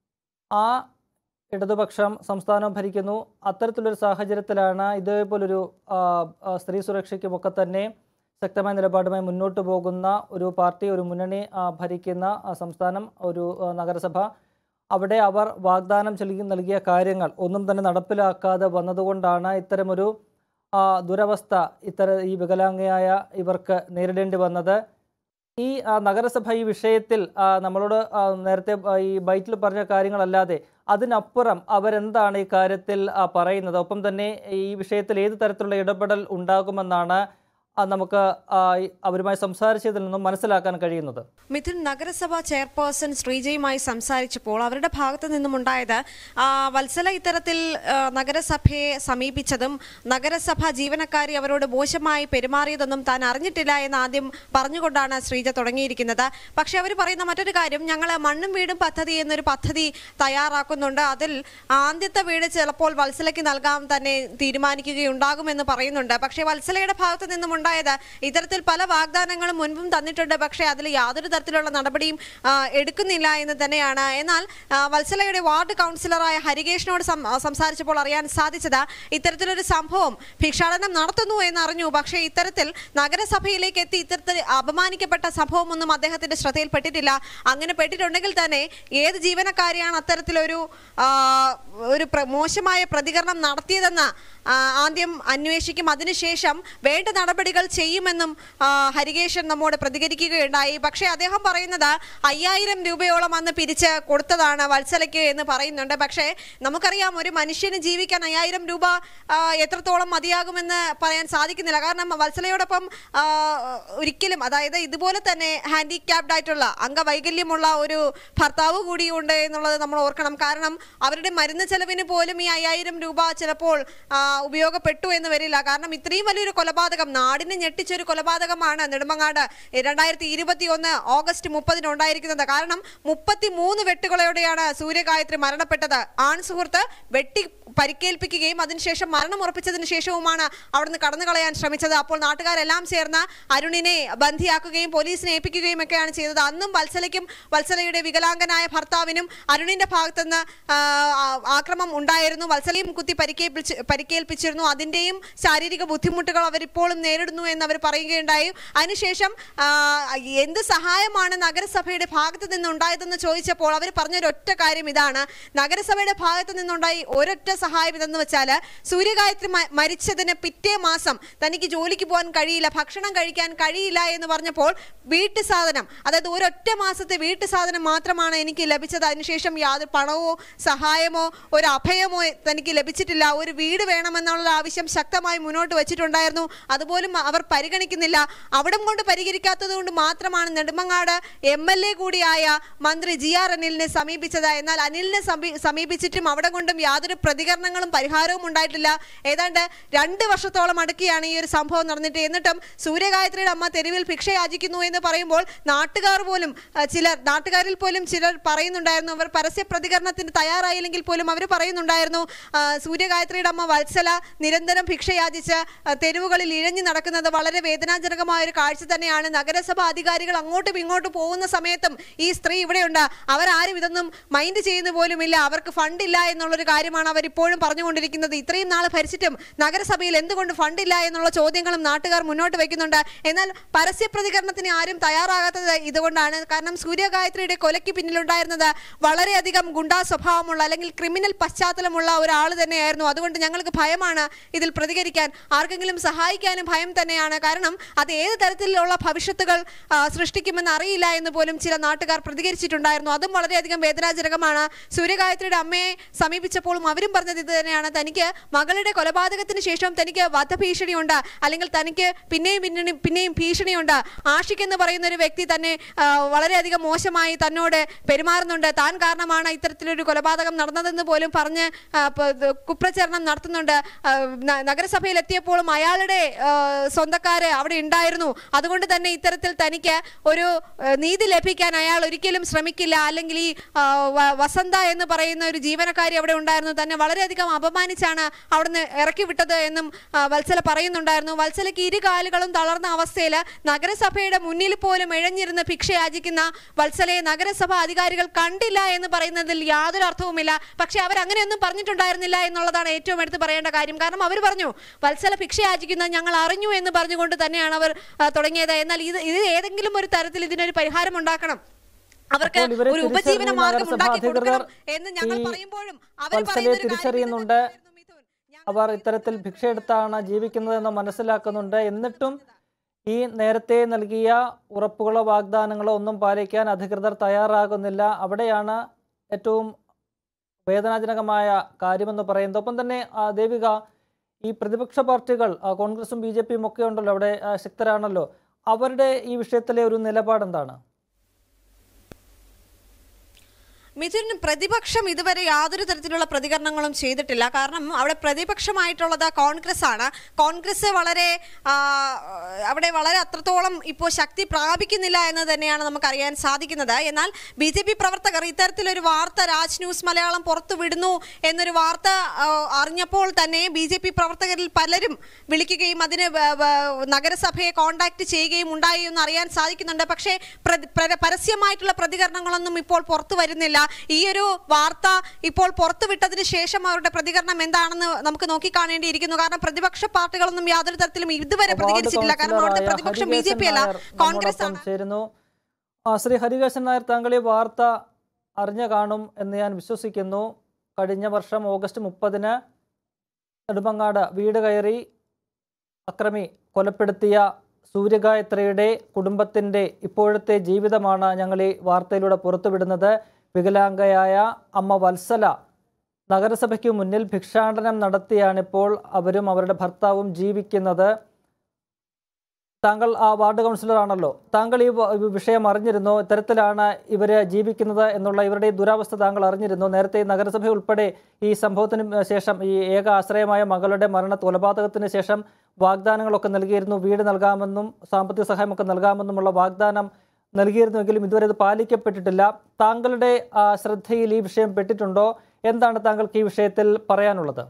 ആ ഇടതുപക്ഷം സംസ്ഥാനം ഭരിക്കുന്നു അത്തരത്തിലൊരു സാഹചര്യത്തിലാണ് ഇതേപോലൊരു ആ, ആ, സ്ത്രീ സുരക്ഷയ്ക്കുമൊക്കെ തന്നെ ശക്തമായ നിലപാടുമായി മുന്നോട്ട് പോകുന്ന ഒരു പാർട്ടി ഒരു മുന്നണി ആ, ഭരിക്കുന്ന ആ, സംസ്ഥാനം ഒരു ആ, നഗരസഭ അവിടെ അവർ വാഗ്ദാനം ചെലുകി നൽകിയ കാര്യങ്ങൾ ഒന്നും തന്നെ നടപ്പിലാക്കാതെ വന്നതുകൊണ്ടാണ് ഇത്തരമൊരു ആ, ദുരവസ്ഥ ഇത്തര ഈ വികലാംഗയായ ഇവർക്ക് നേരിടേണ്ടി വന്നത് ഈ ആ, നഗരസഭ ഈ വിഷയത്തിൽ ആ, നമ്മളോട് ആ, നേരത്തെ ആ, ഈ ബൈറ്റിൽ പറഞ്ഞ കാര്യങ്ങളല്ലാതെ അതിനപ്പുറം അവരെന്താണ് ഈ കാര്യത്തിൽ ആ, പറയുന്നത് ഒപ്പം തന്നെ ഈ വിഷയത്തിൽ ഏത് തരത്തിലുള്ള ഇടപെടൽ ഉണ്ടാകുമെന്നാണ് ആ, നമുക്ക് ആ, ഈ അവരുമായി സംസാരിച്ചതിൽ നിന്നും മനസ്സിലാക്കാൻ കഴിയുന്നത് മിഥുൻ നഗരസഭ ചെയർപേഴ്സൺ ശ്രീജയുമായി സംസാരിച്ചപ്പോൾ അവരുടെ ഭാഗത്തു നിന്നുമുണ്ടായത് ആ, വത്സല ഇത്തരത്തിൽ ആ, നഗരസഭയെ സമീപിച്ചതും നഗരസഭ ജീവനക്കാരി അവരോട് മോശമായി പെരുമാറിയതൊന്നും താൻ അറിഞ്ഞിട്ടില്ല എന്ന് ആദ്യം പറഞ്ഞുകൊണ്ടാണ് ശ്രീജ തുടങ്ങിയിരിക്കുന്നത് പക്ഷെ അവർ പറയുന്ന മറ്റൊരു കാര്യം ഞങ്ങൾ മണ്ണും വീടും പദ്ധതി എന്നൊരു പദ്ധതി തയ്യാറാക്കുന്നുണ്ട് അതിൽ ആദ്യത്തെ വീട് ചിലപ്പോൾ വത്സലയ്ക്ക് നൽകാൻ തന്നെ തീരുമാനിക്കുകയുണ്ടാകുമെന്ന് പറയുന്നുണ്ട് പക്ഷേ വത്സലയുടെ ഭാഗത്തു നിന്നും ഉണ്ടായത് ഇത്തരത്തിൽ പല വാഗ്ദാനങ്ങളും മുൻപും തന്നിട്ടുണ്ട് പക്ഷേ അതിൽ യാതൊരു തരത്തിലുള്ള നടപടിയും ആ, എടുക്കുന്നില്ല എന്ന് തന്നെയാണ് എന്നാൽ ആ, വത്സലയുടെ വാർഡ് കൗൺസിലറായ ഹരികേഷിനോട് സം- ആ, സംസാരിച്ചപ്പോൾ അറിയാൻ സാധിച്ചത് ഇത്തരത്തിലൊരു സംഭവം ഭിക്ഷാടനം നടത്തുന്നു എന്ന് അറിഞ്ഞു പക്ഷേ ഇത്തരത്തിൽ നഗരസഭയിലേക്ക് എത്തി ഇത്തരത്തിൽ അപമാനിക്കപ്പെട്ട സംഭവമൊന്നും അദ്ദേഹത്തിന്റെ ശ്രദ്ധയിൽപ്പെട്ടിട്ടില്ല അങ്ങനെ പെട്ടിട്ടുണ്ടെങ്കിൽ തന്നെ ഏത് ജീവനക്കാരിയാണ് അത്തരത്തിലൊരു ആ, ഒരു പ്ര- മോശമായ പ്രതികരണം നടത്തിയതെന്ന് ആ, ആദ്യം അന്വേഷിക്കും അതിനുശേഷം വേണ്ട നടപടി നടപടികൾ ചെയ്യുമെന്നും ആ, ഹരികേശൻ നമ്മോട് പ്രതികരിക്കുകയുണ്ടായി പക്ഷേ അദ്ദേഹം പറയുന്നത് അയ്യായിരം രൂപയോളം അന്ന് പിരിച്ച് കൊടുത്തതാണ് വത്സലയ്ക്ക് എന്ന് പറയുന്നുണ്ട് പക്ഷേ നമുക്കറിയാം ഒരു മനുഷ്യന് ജീവിക്കാൻ അയ്യായിരം രൂപ ആ, എത്രത്തോളം മതിയാകുമെന്ന് പറയാൻ സാധിക്കുന്നില്ല കാരണം വത്സലയോടൊപ്പം ആ, ഒരിക്കലും അതായത് ഇതുപോലെ തന്നെ ഹാൻഡിക്യാപ്ഡ് ആയിട്ടുള്ള അംഗവൈകല്യമുള്ള ഒരു ഭർത്താവ് കൂടിയുണ്ട് എന്നുള്ളത് നമ്മൾ ഓർക്കണം കാരണം അവരുടെ മരുന്ന് ചെലവിന് പോലും ഈ അയ്യായിരം രൂപ ചിലപ്പോൾ ആ, ഉപയോഗപ്പെട്ടു എന്ന് വരില്ല കാരണം ഇത്രയും വലിയൊരു കൊലപാതകം നാടിനെ ഞെട്ടിച്ചൊരു കൊലപാതകമാണ് നെടുമങ്ങാട് രണ്ടായിരത്തി ഇരുപത്തി ഒന്ന് ഓഗസ്റ്റ് മുപ്പതിന് ഉണ്ടായിരിക്കുന്നത് കാരണം മുപ്പത്തി മൂന്ന് വെട്ടുകളോടെയാണ് സൂര്യഗായത്രി മരണപ്പെട്ടത് ആൺ സുഹൃത്ത് വെട്ടി പരിക്കേൽപ്പിക്കുകയും അതിനുശേഷം മരണം ഉറപ്പിച്ചതിന് ശേഷവുമാണ് അവിടുന്ന് കടന്നു കളയാൻ ശ്രമിച്ചത് അപ്പോൾ നാട്ടുകാരെല്ലാം ചേർന്ന് അരുണിനെ ബന്ധിയാക്കുകയും പോലീസിനെ ഏൽപ്പിക്കുകയും ഒക്കെയാണ് ചെയ്തത് അന്നും വത്സലയ്ക്കും വത്സലയുടെ വികലാംഗനായ ഭർത്താവിനും അരുണിന്റെ ഭാഗത്തുനിന്ന് ആ, ആ- ആക്രമം ഉണ്ടായിരുന്നു വത്സലയും കുത്തി പരിക്കേൽപ്പിച്ച് പരിക്കേൽപ്പിച്ചിരുന്നു അതിന്റെയും ശാരീരിക ബുദ്ധിമുട്ടുകൾ അവരിപ്പോഴും നേരിടുന്നു എന്ന് അവർ പറയുകയുണ്ടായി അതിനുശേഷം ആ, എന്ത് സഹായമാണ് നഗരസഭയുടെ ഭാഗത്ത് നിന്നുണ്ടായതെന്ന് ചോദിച്ചപ്പോൾ അവർ പറഞ്ഞൊരു ഒറ്റ കാര്യം ഇതാണ് നഗരസഭയുടെ ഭാഗത്ത് നിന്നുണ്ടായി ഒരൊറ്റ സഹായം ഇതെന്ന് വെച്ചാൽ സൂര്യഗായത്രി മ- മരിച്ചതിന് പിറ്റേ മാസം തനിക്ക് ജോലിക്ക് പോകാൻ കഴിയില്ല ഭക്ഷണം കഴിക്കാൻ കഴിയില്ല എന്ന് പറഞ്ഞപ്പോൾ വീട്ടു സാധനം അതായത് ഒരൊറ്റ മാസത്തെ വീട്ടു സാധനം മാത്രമാണ് എനിക്ക് ലഭിച്ചത് അതിനുശേഷം യാതൊരു പണമോ സഹായമോ ഒരു അഭയമോ തനിക്ക് ലഭിച്ചിട്ടില്ല ഒരു വീട് വേണമെന്നുള്ള ആവശ്യം ശക്തമായി മുന്നോട്ട് വെച്ചിട്ടുണ്ടായിരുന്നു അതുപോലും അവർ പരിഗണിക്കുന്നില്ല അവിടം കൊണ്ട് പരിഹരിക്കാത്തത് കൊണ്ട് മാത്രമാണ് നെടുമങ്ങാട് എം എൽ എ കൂടിയായ മന്ത്രി ജി ആർ അനിലിനെ സമീപിച്ചത് എന്നാൽ അനിലിനെ സമീ- സമീപിച്ചിട്ടും അവിടെ കൊണ്ടും യാതൊരു പ്രതികരണങ്ങളും പരിഹാരവും ഉണ്ടായിട്ടില്ല ഏതാണ്ട് രണ്ട് വർഷത്തോളം അടുക്കിയാണ് ഈ ഒരു സംഭവം നടന്നിട്ട് എന്നിട്ടും സൂര്യഗായത്രിയുടെ അമ്മ തെരുവിൽ ഭിക്ഷ യാചിക്കുന്നു എന്ന് പറയുമ്പോൾ നാട്ടുകാർ പോലും ആ, ചിലർ നാട്ടുകാരിൽ പോലും ചിലർ പറയുന്നുണ്ടായിരുന്നു അവർ പരസ്യ പ്രതികരണത്തിന് തയ്യാറായില്ലെങ്കിൽ പോലും അവർ പറയുന്നുണ്ടായിരുന്നു ആ, സൂര്യഗായത്രിയുടെ അമ്മ വത്സല നിരന്തരം ഭിക്ഷ യാചിച്ച് ആ, തെരുവുകളിൽ ഇഴഞ്ഞു നടക്കുന്നത് വളരെ വേദനാജനകമായ ഒരു കാഴ്ച തന്നെയാണ് നഗരസഭ അധികാരികൾ അങ്ങോട്ടും ഇങ്ങോട്ടും പോകുന്ന സമയത്തും ഈ സ്ത്രീ ഇവിടെയുണ്ട് അവരാരും ഇതൊന്നും മൈൻഡ് ചെയ്യുന്ന പോലുമില്ല അവർക്ക് ഫണ്ടില്ല എന്നുള്ളൊരു കാര്യമാണ് അവർ ഇപ്പോഴും പറഞ്ഞുകൊണ്ടിരിക്കുന്നത് ഇത്രയും നാൾ ഭരിച്ചിട്ടും നഗരസഭയിൽ എന്തുകൊണ്ട് ഫണ്ടില്ല എന്നുള്ള ചോദ്യങ്ങളും നാട്ടുകാർ മുന്നോട്ട് വെക്കുന്നുണ്ട് എന്നാൽ പരസ്യ പ്രതികരണത്തിന് ആരും തയ്യാറാകാത്തത് ഇതുകൊണ്ടാണ് കാരണം സൂര്യഗായത്രിയുടെ കൊലയ്ക്ക് പിന്നിലുണ്ടായിരുന്നത് വളരെയധികം ഗുണ്ടാ സ്വഭാവമുള്ള അല്ലെങ്കിൽ ക്രിമിനൽ പശ്ചാത്തലമുള്ള ഒരാൾ തന്നെയായിരുന്നു അതുകൊണ്ട് ഞങ്ങൾക്ക് ഭയമാണ് ഇതിൽ പ്രതികരിക്കാൻ ആർക്കെങ്കിലും സഹായിക്കാനും ഭയം തന്നെയാണ് കാരണം അത് ഏത് തരത്തിലുള്ള ഭവിഷ്യത്തുകൾ ആ, സൃഷ്ടിക്കുമെന്ന് അറിയില്ല എന്ന് പോലും ചില നാട്ടുകാർ പ്രതികരിച്ചിട്ടുണ്ടായിരുന്നു അതും വളരെയധികം വേദനാജനകമാണ് സൂര്യഗായത്രിയുടെ അമ്മയെ സമീപിച്ചപ്പോഴും അവരും പറഞ്ഞത് ഇത് തന്നെയാണ് തനിക്ക് മകളുടെ കൊലപാതകത്തിന് ശേഷം തനിക്ക് വധഭീഷണിയുണ്ട് അല്ലെങ്കിൽ തനിക്ക് പിന്നെയും പിന്നെയും പിന്നെയും ഭീഷണിയുണ്ട് ആഷിഖ് എന്ന് പറയുന്ന ഒരു വ്യക്തി തന്നെ ആ, വളരെയധികം മോശമായി തന്നോട് പെരുമാറുന്നുണ്ട് താൻ കാരണമാണ് ഇത്തരത്തിലൊരു കൊലപാതകം നടന്നതെന്ന് പോലും പറഞ്ഞ് ആ, പ- ഇത് കുപ്രചരണം നടത്തുന്നുണ്ട് ആ, ന- നഗരസഭയിൽ എത്തിയപ്പോഴും അയാളുടെ ആ, സ്വന്തക്കാര് അവിടെ ഉണ്ടായിരുന്നു അതുകൊണ്ട് തന്നെ ഇത്തരത്തിൽ തനിക്ക് ഒരു ആ, നീതി ലഭിക്കാൻ അയാൾ ഒരിക്കലും ശ്രമിക്കില്ല അല്ലെങ്കിൽ ഈ ആ, വ- വസന്ത എന്ന് പറയുന്ന ഒരു ജീവനക്കാരി അവിടെ ഉണ്ടായിരുന്നു തന്നെ വളരെയധികം അപമാനിച്ചാണ് അവിടുന്ന് ഇറക്കി വിട്ടത് എന്നും ആ, വത്സല പറയുന്നുണ്ടായിരുന്നു വത്സലയ്ക്ക് ഇരു കാലുകളും തളർന്ന അവസ്ഥയിൽ നഗരസഭയുടെ മുന്നിൽ പോലും ഇഴഞ്ഞിരുന്ന് ഭിക്ഷ യാചിക്കുന്ന വത്സലയെ നഗരസഭ അധികാരികൾ കണ്ടില്ല എന്ന് പറയുന്നതിൽ യാതൊരു അർത്ഥവുമില്ല പക്ഷെ അവർ അങ്ങനെയൊന്നും പറഞ്ഞിട്ടുണ്ടായിരുന്നില്ല എന്നുള്ളതാണ് ഏറ്റവും എടുത്ത് പറയേണ്ട കാര്യം കാരണം അവർ പറഞ്ഞു വത്സല ഭിക്ഷ യാചിക്കുന്നത് ഞങ്ങൾ അറിഞ്ഞു എന്ന് പറഞ്ഞുകൊണ്ട് തന്നെയാണ് അവർ ആ, തുടങ്ങിയത് എന്നാൽ ഇത് ഇത് ഏതെങ്കിലും ഒരു തരത്തിൽ ഇതിനൊരു പരിഹാരം ഉണ്ടാക്കണം അവർക്ക് അപ്പോൾ ഇവരെ ഒരു ഉപജീവന തിരിച്ചറിഞ്ഞ മാർഗം നഗരസഭാ ഉണ്ടാക്കി കൊടുക്കണം അധികൃതർ എന്ന് ഞങ്ങൾ ഈ പറയുമ്പോഴും അവർ വത്സലയെ പറയുന്ന ഒരു കാര്യം ഇത് തിരിച്ചറിയുന്നുണ്ട് തന്നെയായിരുന്നു മിഥുൻ. ഞങ്ങൾ അവർ ഇത്തരത്തിൽ ഭിക്ഷയെടുത്താണ് ജീവിക്കുന്നതെന്ന് മനസ്സിലാക്കുന്നുണ്ട് എന്നിട്ടും ഈ നേരത്തെ നൽകിയ ഉറപ്പുകളോ വാഗ്ദാനങ്ങളോ ഒന്നും പാലിക്കാൻ അധികൃതർ തയ്യാറാകുന്നില്ല അവിടെയാണ് ഏറ്റവും വേദനാജനകമായ കാര്യമെന്ന് പറയുന്നത് ഒപ്പം തന്നെ ആ, ദേവിക ഈ പ്രതിപക്ഷ പാർട്ടികൾ ആ, കോൺഗ്രസും ബി ജെ പിയും ഒക്കെ ഉണ്ടല്ലോ അവിടെ ആ, ശക്തരാണല്ലോ അവരുടെ ഈ വിഷയത്തിലെ ഒരു നിലപാട് എന്താണ് മിഥുൻ പ്രതിപക്ഷം ഇതുവരെ യാതൊരു തരത്തിലുള്ള പ്രതികരണങ്ങളും ചെയ്തിട്ടില്ല കാരണം അവിടെ പ്രതിപക്ഷമായിട്ടുള്ളത് കോൺഗ്രസ് ആണ് കോൺഗ്രസ് വളരെ ആ, അവിടെ വളരെ അത്രത്തോളം ഇപ്പോൾ ശക്തി പ്രാപിക്കുന്നില്ല എന്ന് തന്നെയാണ് നമുക്ക് അറിയാൻ സാധിക്കുന്നത് എന്നാൽ ബി ജെ പി പ്രവർത്തകർ ഇത്തരത്തിലൊരു വാർത്ത രാജ് ന്യൂസ് മലയാളം പുറത്തു വിടുന്നു എന്നൊരു വാർത്ത ആ, അറിഞ്ഞപ്പോൾ തന്നെ ബി ജെ പി പ്രവർത്തകരിൽ പലരും വിളിക്കുകയും അതിന് വ- വ- നഗരസഭയെ കോണ്ടാക്ട് ചെയ്യുകയും ഉണ്ടായി എന്ന് അറിയാൻ സാധിക്കുന്നുണ്ട് പക്ഷേ പ്രതി- പ്ര- പരസ്യമായിട്ടുള്ള പ്രതികരണങ്ങളൊന്നും ഇപ്പോൾ പുറത്തു വരുന്നില്ല ഈ ഒരു വാർത്ത ഇപ്പോൾ പുറത്തു വിട്ടതിന് ശേഷം അവരുടെ പ്രതികരണം എന്താണെന്ന് നമുക്ക് നോക്കിക്കാണേണ്ടിയിരിക്കുന്നു കാരണം പ്രതിപക്ഷ പാർട്ടികളൊന്നും യാതൊരു തരത്തിലും ഇതുവരെ വാർഡ് പ്രതികരിച്ചിട്ടില്ല കാരണം അവിടുത്തെ കൗൺസിലറായ പ്രതിപക്ഷം ബി ജെ ഹരികേശൻ പി അല്ല നായർ കോൺഗ്രസ് നമ്മോടൊപ്പം ആണ് ചേരുന്നു ആ, ശ്രീ ഹരികേശൻ നായർ താങ്കൾ ഈ വാർത്ത അറിഞ്ഞു കാണും എന്ന് ഞാൻ വിശ്വസിക്കുന്നു കഴിഞ്ഞ വർഷം ഓഗസ്റ്റ് മുപ്പതിന് നെടുമങ്ങാട് വീട് കയറി അക്രമി കൊലപ്പെടുത്തിയ സൂര്യഗായത്രിയുടെ കുടുംബത്തിൻ്റെ ഇപ്പോഴത്തെ ജീവിതമാണ് ഞങ്ങൾ ഈ വാർത്തയിലൂടെ പുറത്തുവിടുന്നത് വികലാംഗയായ അമ്മ വത്സല നഗരസഭയ്ക്ക് മുന്നിൽ ഭിക്ഷാടനം നടത്തിയാണിപ്പോൾ അവരും അവരുടെ ഭർത്താവും ജീവിക്കുന്നത് താങ്കൾ ആ വാർഡ് കൗൺസിലറാണല്ലോ താങ്കൾ ഈ വ- ഈ വിഷയം അറിഞ്ഞിരുന്നോ ഇത്തരത്തിലാണ് ഇവർ ജീവിക്കുന്നത് എന്നുള്ള ഇവരുടെ ഈ ദുരാവസ്ഥ താങ്കൾ അറിഞ്ഞിരുന്നു നേരത്തെ നഗരസഭ ഉൾപ്പെടെ ഈ സംഭവത്തിന് ശേഷം ഈ ഏക ആശ്രയമായ മകളുടെ മരണ കൊലപാതകത്തിന് ശേഷം വാഗ്ദാനങ്ങളൊക്കെ നൽകിയിരുന്നു വീട് നൽകാമെന്നും സാമ്പത്തിക സഹായമൊക്കെ നൽകാമെന്നുമുള്ള വാഗ്ദാനം നൽകിയിരുന്നുവെങ്കിലും ഇതുവരെ ഇത് പാലിക്കപ്പെട്ടിട്ടില്ല താങ്കളുടെ ആ, ശ്രദ്ധയിൽ ഈ വിഷയം പെട്ടിട്ടുണ്ടോ എന്താണ് താങ്കൾക്ക് ഈ വിഷയത്തിൽ പറയാനുള്ളത്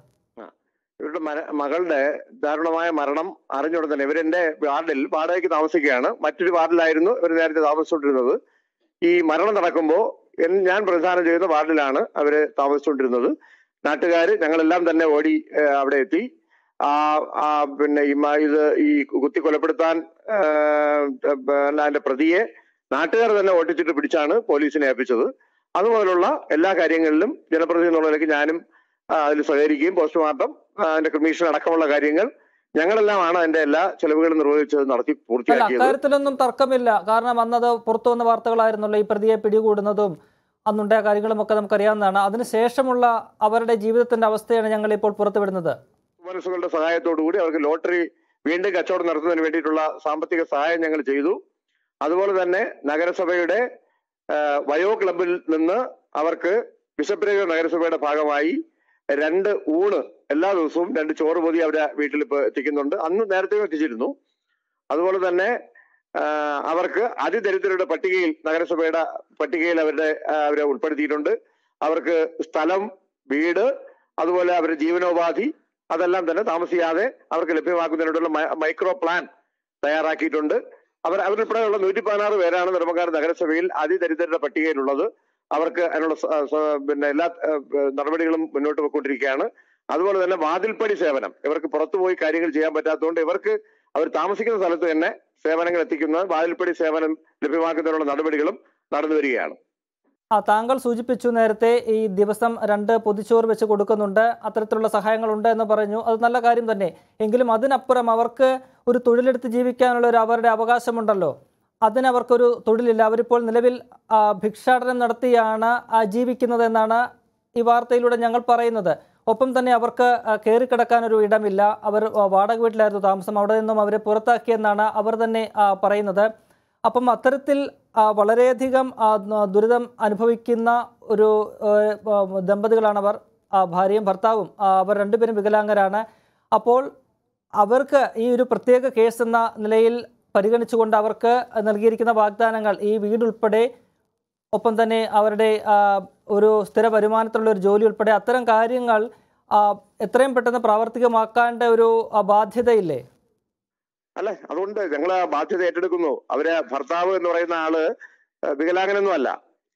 ഇവരുടെ മര- മകളുടെ ദാരുണമായ മരണം അറിഞ്ഞുടൻ തന്നെ ഇവരെന്റെ വാർഡിൽ വാടകയ്ക്ക് താമസിക്കുകയാണ് മറ്റൊരു വാർഡിലായിരുന്നു ഇവർ നേരത്തെ താമസിച്ചുകൊണ്ടിരുന്നത് ഈ മരണം നടക്കുമ്പോൾ ഞാൻ പ്രധാനം ചെയ്യുന്ന വാർഡിലാണ് അവര് താമസിച്ചുകൊണ്ടിരുന്നത് നാട്ടുകാർ ഞങ്ങളെല്ലാം തന്നെ ഓടി ഏഹ്, അവിടെ എത്തി ആ ആ പിന്നെ ഈ മ- ഇത് ഈ കുത്തി കൊലപ്പെടുത്താൻ ഏഹ്, പിന്നെ അതിന്റെ പ്രതിയെ നാട്ടുകാർ തന്നെ ഓട്ടിച്ചിട്ട് പിടിച്ചാണ് പോലീസിനെ ഏൽപ്പിച്ചത് അതുപോലുള്ള എല്ലാ കാര്യങ്ങളിലും ജനപ്രതിനിധി എന്നുള്ള നിലയ്ക്ക് ഞാനും ആ, അതിൽ സഹകരിക്കുകയും പോസ്റ്റ്മോർട്ടം ആ, അതിന്റെ ക്രിമീഷൻ അടക്കമുള്ള കാര്യങ്ങൾ ഞങ്ങളെല്ലാമാണ് അതിന്റെ എല്ലാ ചെലവുകളും നിർവഹിച്ചത് നടത്തി അല്ല പൂർത്തിയാക്കിയത് അക്കാര്യത്തിലൊന്നും തർക്കമില്ല കാരണം അന്നത് പുറത്തു വന്ന വാർത്തകളായിരുന്നല്ലോ ഈ പ്രതിയെ പിടികൂടുന്നതും അന്നുണ്ടായ കാര്യങ്ങളുമൊക്കെ നമുക്കറിയാവുന്നതാണ് അതിനുശേഷമുള്ള അവരുടെ ജീവിതത്തിന്റെ അവസ്ഥയാണ് ഞങ്ങൾ ഇപ്പോൾ പുറത്തുവിടുന്നത് മനസ്സുകളുടെ സഹായത്തോടു കൂടി അവർക്ക് ലോട്ടറി വീണ്ടും കച്ചവടം നടത്തുന്നതിന് വേണ്ടിയിട്ടുള്ള സാമ്പത്തിക സഹായം ഞങ്ങൾ ചെയ്തു അതുപോലെ തന്നെ നഗരസഭയുടെ ആ, വയോ ക്ലബിൽ നിന്ന് അവർക്ക് ബിഷപ്പ് നഗരസഭയുടെ ഭാഗമായി രണ്ട് ഊണ് എല്ലാ ദിവസവും രണ്ട് ചോറ് പൊതി അവരെ വീട്ടിൽ ഇപ്പൊ എത്തിക്കുന്നുണ്ട് അന്ന് നേരത്തെ എത്തിച്ചിരുന്നു അതുപോലെ തന്നെ ആ, അവർക്ക് അതിദരിദ്രരുടെ പട്ടികയിൽ നഗരസഭയുടെ പട്ടികയിൽ അവരുടെ ആ, അവരെ ഉൾപ്പെടുത്തിയിട്ടുണ്ട് അവർക്ക് സ്ഥലം വീട് അതുപോലെ അവരുടെ ജീവനോപാധി അതെല്ലാം തന്നെ താമസിയാതെ അവർക്ക് ലഭ്യമാക്കുന്നതിനുള്ള മൈ- മൈക്രോ പ്ലാൻ തയ്യാറാക്കിയിട്ടുണ്ട് അവർ അവരുൾപ്പെടെയുള്ള നൂറ്റി പതിനാറ് പേരാണ് നെടുമങ്ങാട് നഗരസഭയിൽ അതിദരിദ്രരുടെ പട്ടികയിലുള്ളത് അവർക്ക് അതിനുള്ള സ- സ- പിന്നെ എല്ലാ ഏഹ്, നടപടികളും മുന്നോട്ട് പോയിക്കൊണ്ടിരിക്കുകയാണ് അതുപോലെ തന്നെ വാതിൽപ്പടി സേവനം ഇവർക്ക് പുറത്തുപോയി കാര്യങ്ങൾ ചെയ്യാൻ പറ്റാത്തതുകൊണ്ട് ഇവർക്ക് അവർ താമസിക്കുന്ന സ്ഥലത്ത് തന്നെ സേവനങ്ങൾ എത്തിക്കുന്ന വാതിൽപ്പടി സേവനം ലഭ്യമാക്കുന്നതിനുള്ള നടപടികളും നടന്നു വരികയാണ് ആ താങ്കൾ സൂചിപ്പിച്ചു നേരത്തെ ഈ ദിവസം രണ്ട് പൊതിച്ചോറ് വെച്ച് കൊടുക്കുന്നുണ്ട് അത്തരത്തിലുള്ള സഹായങ്ങളുണ്ട് എന്ന് പറഞ്ഞു അത് നല്ല കാര്യം തന്നെ എങ്കിലും അതിനപ്പുറം അവർക്ക് ഒരു തൊഴിലെടുത്ത് ജീവിക്കാനുള്ള ഒരു അവരുടെ അവകാശമുണ്ടല്ലോ അതിനവർക്കൊരു തൊഴിലില്ല അവരിപ്പോൾ നിലവിൽ ആ, ഭിക്ഷാടനം നടത്തിയാണ് ആ, ജീവിക്കുന്നതെന്നാണ് ഈ വാർത്തയിലൂടെ ഞങ്ങൾ പറയുന്നത് ഒപ്പം തന്നെ അവർക്ക് ആ, കയറിക്കിടക്കാൻ ഒരു ഇടമില്ല അവർ ആ, വാടക വീട്ടിലായിരുന്നു താമസം അവിടെ നിന്നും അവരെ പുറത്താക്കിയെന്നാണ് അവർ തന്നെ ആ, പറയുന്നത് അപ്പം അത്തരത്തിൽ ആ, വളരെയധികം ആ, ന- ദുരിതം അനുഭവിക്കുന്ന ഒരു ഏഹ്, ആ, ദമ്പതികളാണവർ ആ, ഭാര്യയും ഭർത്താവും ആ, അവർ രണ്ടുപേരും വികലാംഗരാണ് അപ്പോൾ അവർക്ക് ഈ ഒരു പ്രത്യേക കേസ് എന്ന നിലയിൽ പരിഗണിച്ചുകൊണ്ട് അവർക്ക് നൽകിയിരിക്കുന്ന വാഗ്ദാനങ്ങൾ ഈ വീടുൾപ്പെടെ ഒപ്പം തന്നെ അവരുടെ ആ, ഒരു സ്ഥിര വരുമാനത്തിലുള്ള ഒരു ജോലി ഉൾപ്പെടെ അത്തരം കാര്യങ്ങൾ ആ, എത്രയും പെട്ടെന്ന് പ്രാവർത്തികമാക്കേണ്ട ഒരു ആ, ബാധ്യതയില്ലേ അല്ലെ അതുകൊണ്ട് ഞങ്ങൾ ആ ബാധ്യത ഏറ്റെടുക്കുന്നു അവരെ ഭർത്താവ് എന്ന് പറയുന്ന ആള് ഏഹ്, വികലാംഗനൊന്നും അല്ല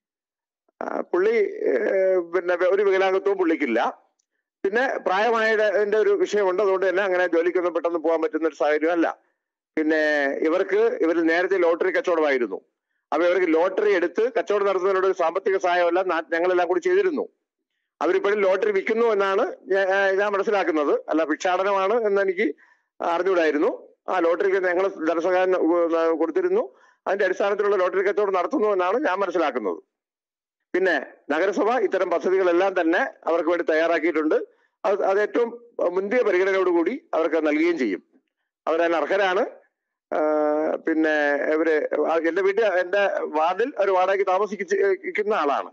ആ, പുള്ളി ഏഹ്, പിന്നെ ഒരു വികലാംഗത്വവും പുള്ളിക്കില്ല പിന്നെ പ്രായമായതിന്റെ ഒരു വിഷയമുണ്ട് അതുകൊണ്ട് തന്നെ അങ്ങനെ ജോലിക്കൊന്നും പെട്ടെന്ന് പോകാൻ പറ്റുന്ന ഒരു സാഹചര്യമല്ല പിന്നെ ഇവർക്ക് ഇവർ നേരത്തെ ലോട്ടറി കച്ചവടമായിരുന്നു അപ്പൊ ഇവർക്ക് ലോട്ടറി എടുത്ത് കച്ചവടം നടത്തുന്നതിനുള്ള ഒരു സാമ്പത്തിക സഹായമെല്ലാം നാ- ഞങ്ങളെല്ലാം കൂടി ചെയ്തിരുന്നു അവരിപ്പോഴും ലോട്ടറി വിൽക്കുന്നു എന്നാണ് ഞാൻ ഞാൻ മനസ്സിലാക്കുന്നത് അല്ല ഭിക്ഷാടനമാണ് എന്ന് എനിക്ക് അറിഞ്ഞുകൂടായിരുന്നു ആ ലോട്ടറിക്ക് ഞങ്ങൾ ധനസഹായം ഉ- കൊടുത്തിരുന്നു അതിന്റെ അടിസ്ഥാനത്തിലുള്ള ലോട്ടറി കച്ചവടം നടത്തുന്നു എന്നാണ് ഞാൻ മനസ്സിലാക്കുന്നത് പിന്നെ നഗരസഭ ഇത്തരം പദ്ധതികളെല്ലാം തന്നെ അവർക്ക് വേണ്ടി തയ്യാറാക്കിയിട്ടുണ്ട് അത് അത് ഏറ്റവും മുന്തിയ പരിഗണനയോടുകൂടി അവർക്ക് നൽകുകയും ചെയ്യും അവരതിന് അർഹരാണ് ആ, പിന്നെ ഇവര് ആ, എന്റെ വീട്ടിൽ എന്റെ വാർഡിൽ ഒരു വാടകയ്ക്ക് താമസിക്കുന്ന ആളാണ്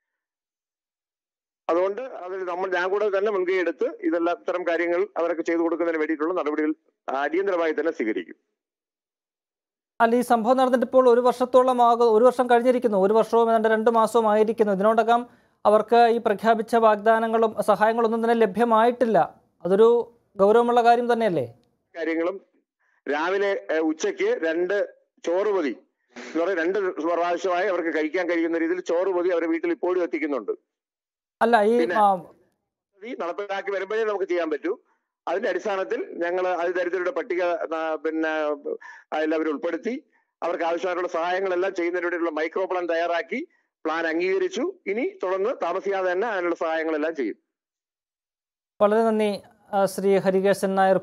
അതുകൊണ്ട് അതിൽ നമ്മൾ ഞാൻ കൂടെ തന്നെ മുൻകൈ എടുത്ത് ഇതെല്ലാം ഇത്തരം കാര്യങ്ങൾ അവർക്ക് ചെയ്തു കൊടുക്കുന്നതിന് വേണ്ടിയിട്ടുള്ള നടപടികൾ അടിയന്തരമായി തന്നെ സ്വീകരിക്കും അല്ല ഈ സംഭവം നടന്നിട്ട് ഇപ്പോൾ ഒരു വർഷത്തോളം ആകും ഒരു വർഷം കഴിഞ്ഞിരിക്കുന്നു ഒരു വർഷവും ഏതാണ്ട് രണ്ട് മാസവും ആയിരിക്കുന്നു ഇതിനോടകം അവർക്ക് ഈ പ്രഖ്യാപിച്ച വാഗ്ദാനങ്ങളും സഹായങ്ങളൊന്നും തന്നെ ലഭ്യമായിട്ടില്ല അതൊരു ഗൗരവമുള്ള കാര്യം തന്നെയല്ലേ കാര്യങ്ങളും രാവിലെ ഏഹ്, ഉച്ചയ്ക്ക് രണ്ട് ചോറ് പൊതി എന്ന് പറയുക രണ്ട് പ്രാവശ്യമായി അവർക്ക് കഴിക്കാൻ കഴിയുന്ന രീതിയിൽ ചോറ് പൊതി അവരുടെ വീട്ടിൽ ഇപ്പോഴും എത്തിക്കുന്നുണ്ട് അല്ല ഈ പിന്നെ- ആ, പദ്ധതി നടപ്പിലാക്കി വരുമ്പോഴേ നമുക്ക് ചെയ്യാൻ പറ്റൂ അതിന്റെ അടിസ്ഥാനത്തിൽ ഞങ്ങൾ അതിദരിദ്രരുടെ പട്ടിക ആ, പിന്നെ അതിലവർ ഉൾപ്പെടുത്തി അവർക്ക് ആവശ്യമായിട്ടുള്ള സഹായങ്ങളെല്ലാം ചെയ്യുന്നതിന് വേണ്ടിയിട്ടുള്ള മൈക്രോ പ്ലാൻ തയ്യാറാക്കി പ്ലാൻ അംഗീകരിച്ചു ഇനി തുടർന്ന് താമസിയാതെ തന്നെ അതിനുള്ള സഹായങ്ങളെല്ലാം ചെയ്യും വളരെ നന്ദി ആ, ശ്രീ ഹരികേശൻ നായർ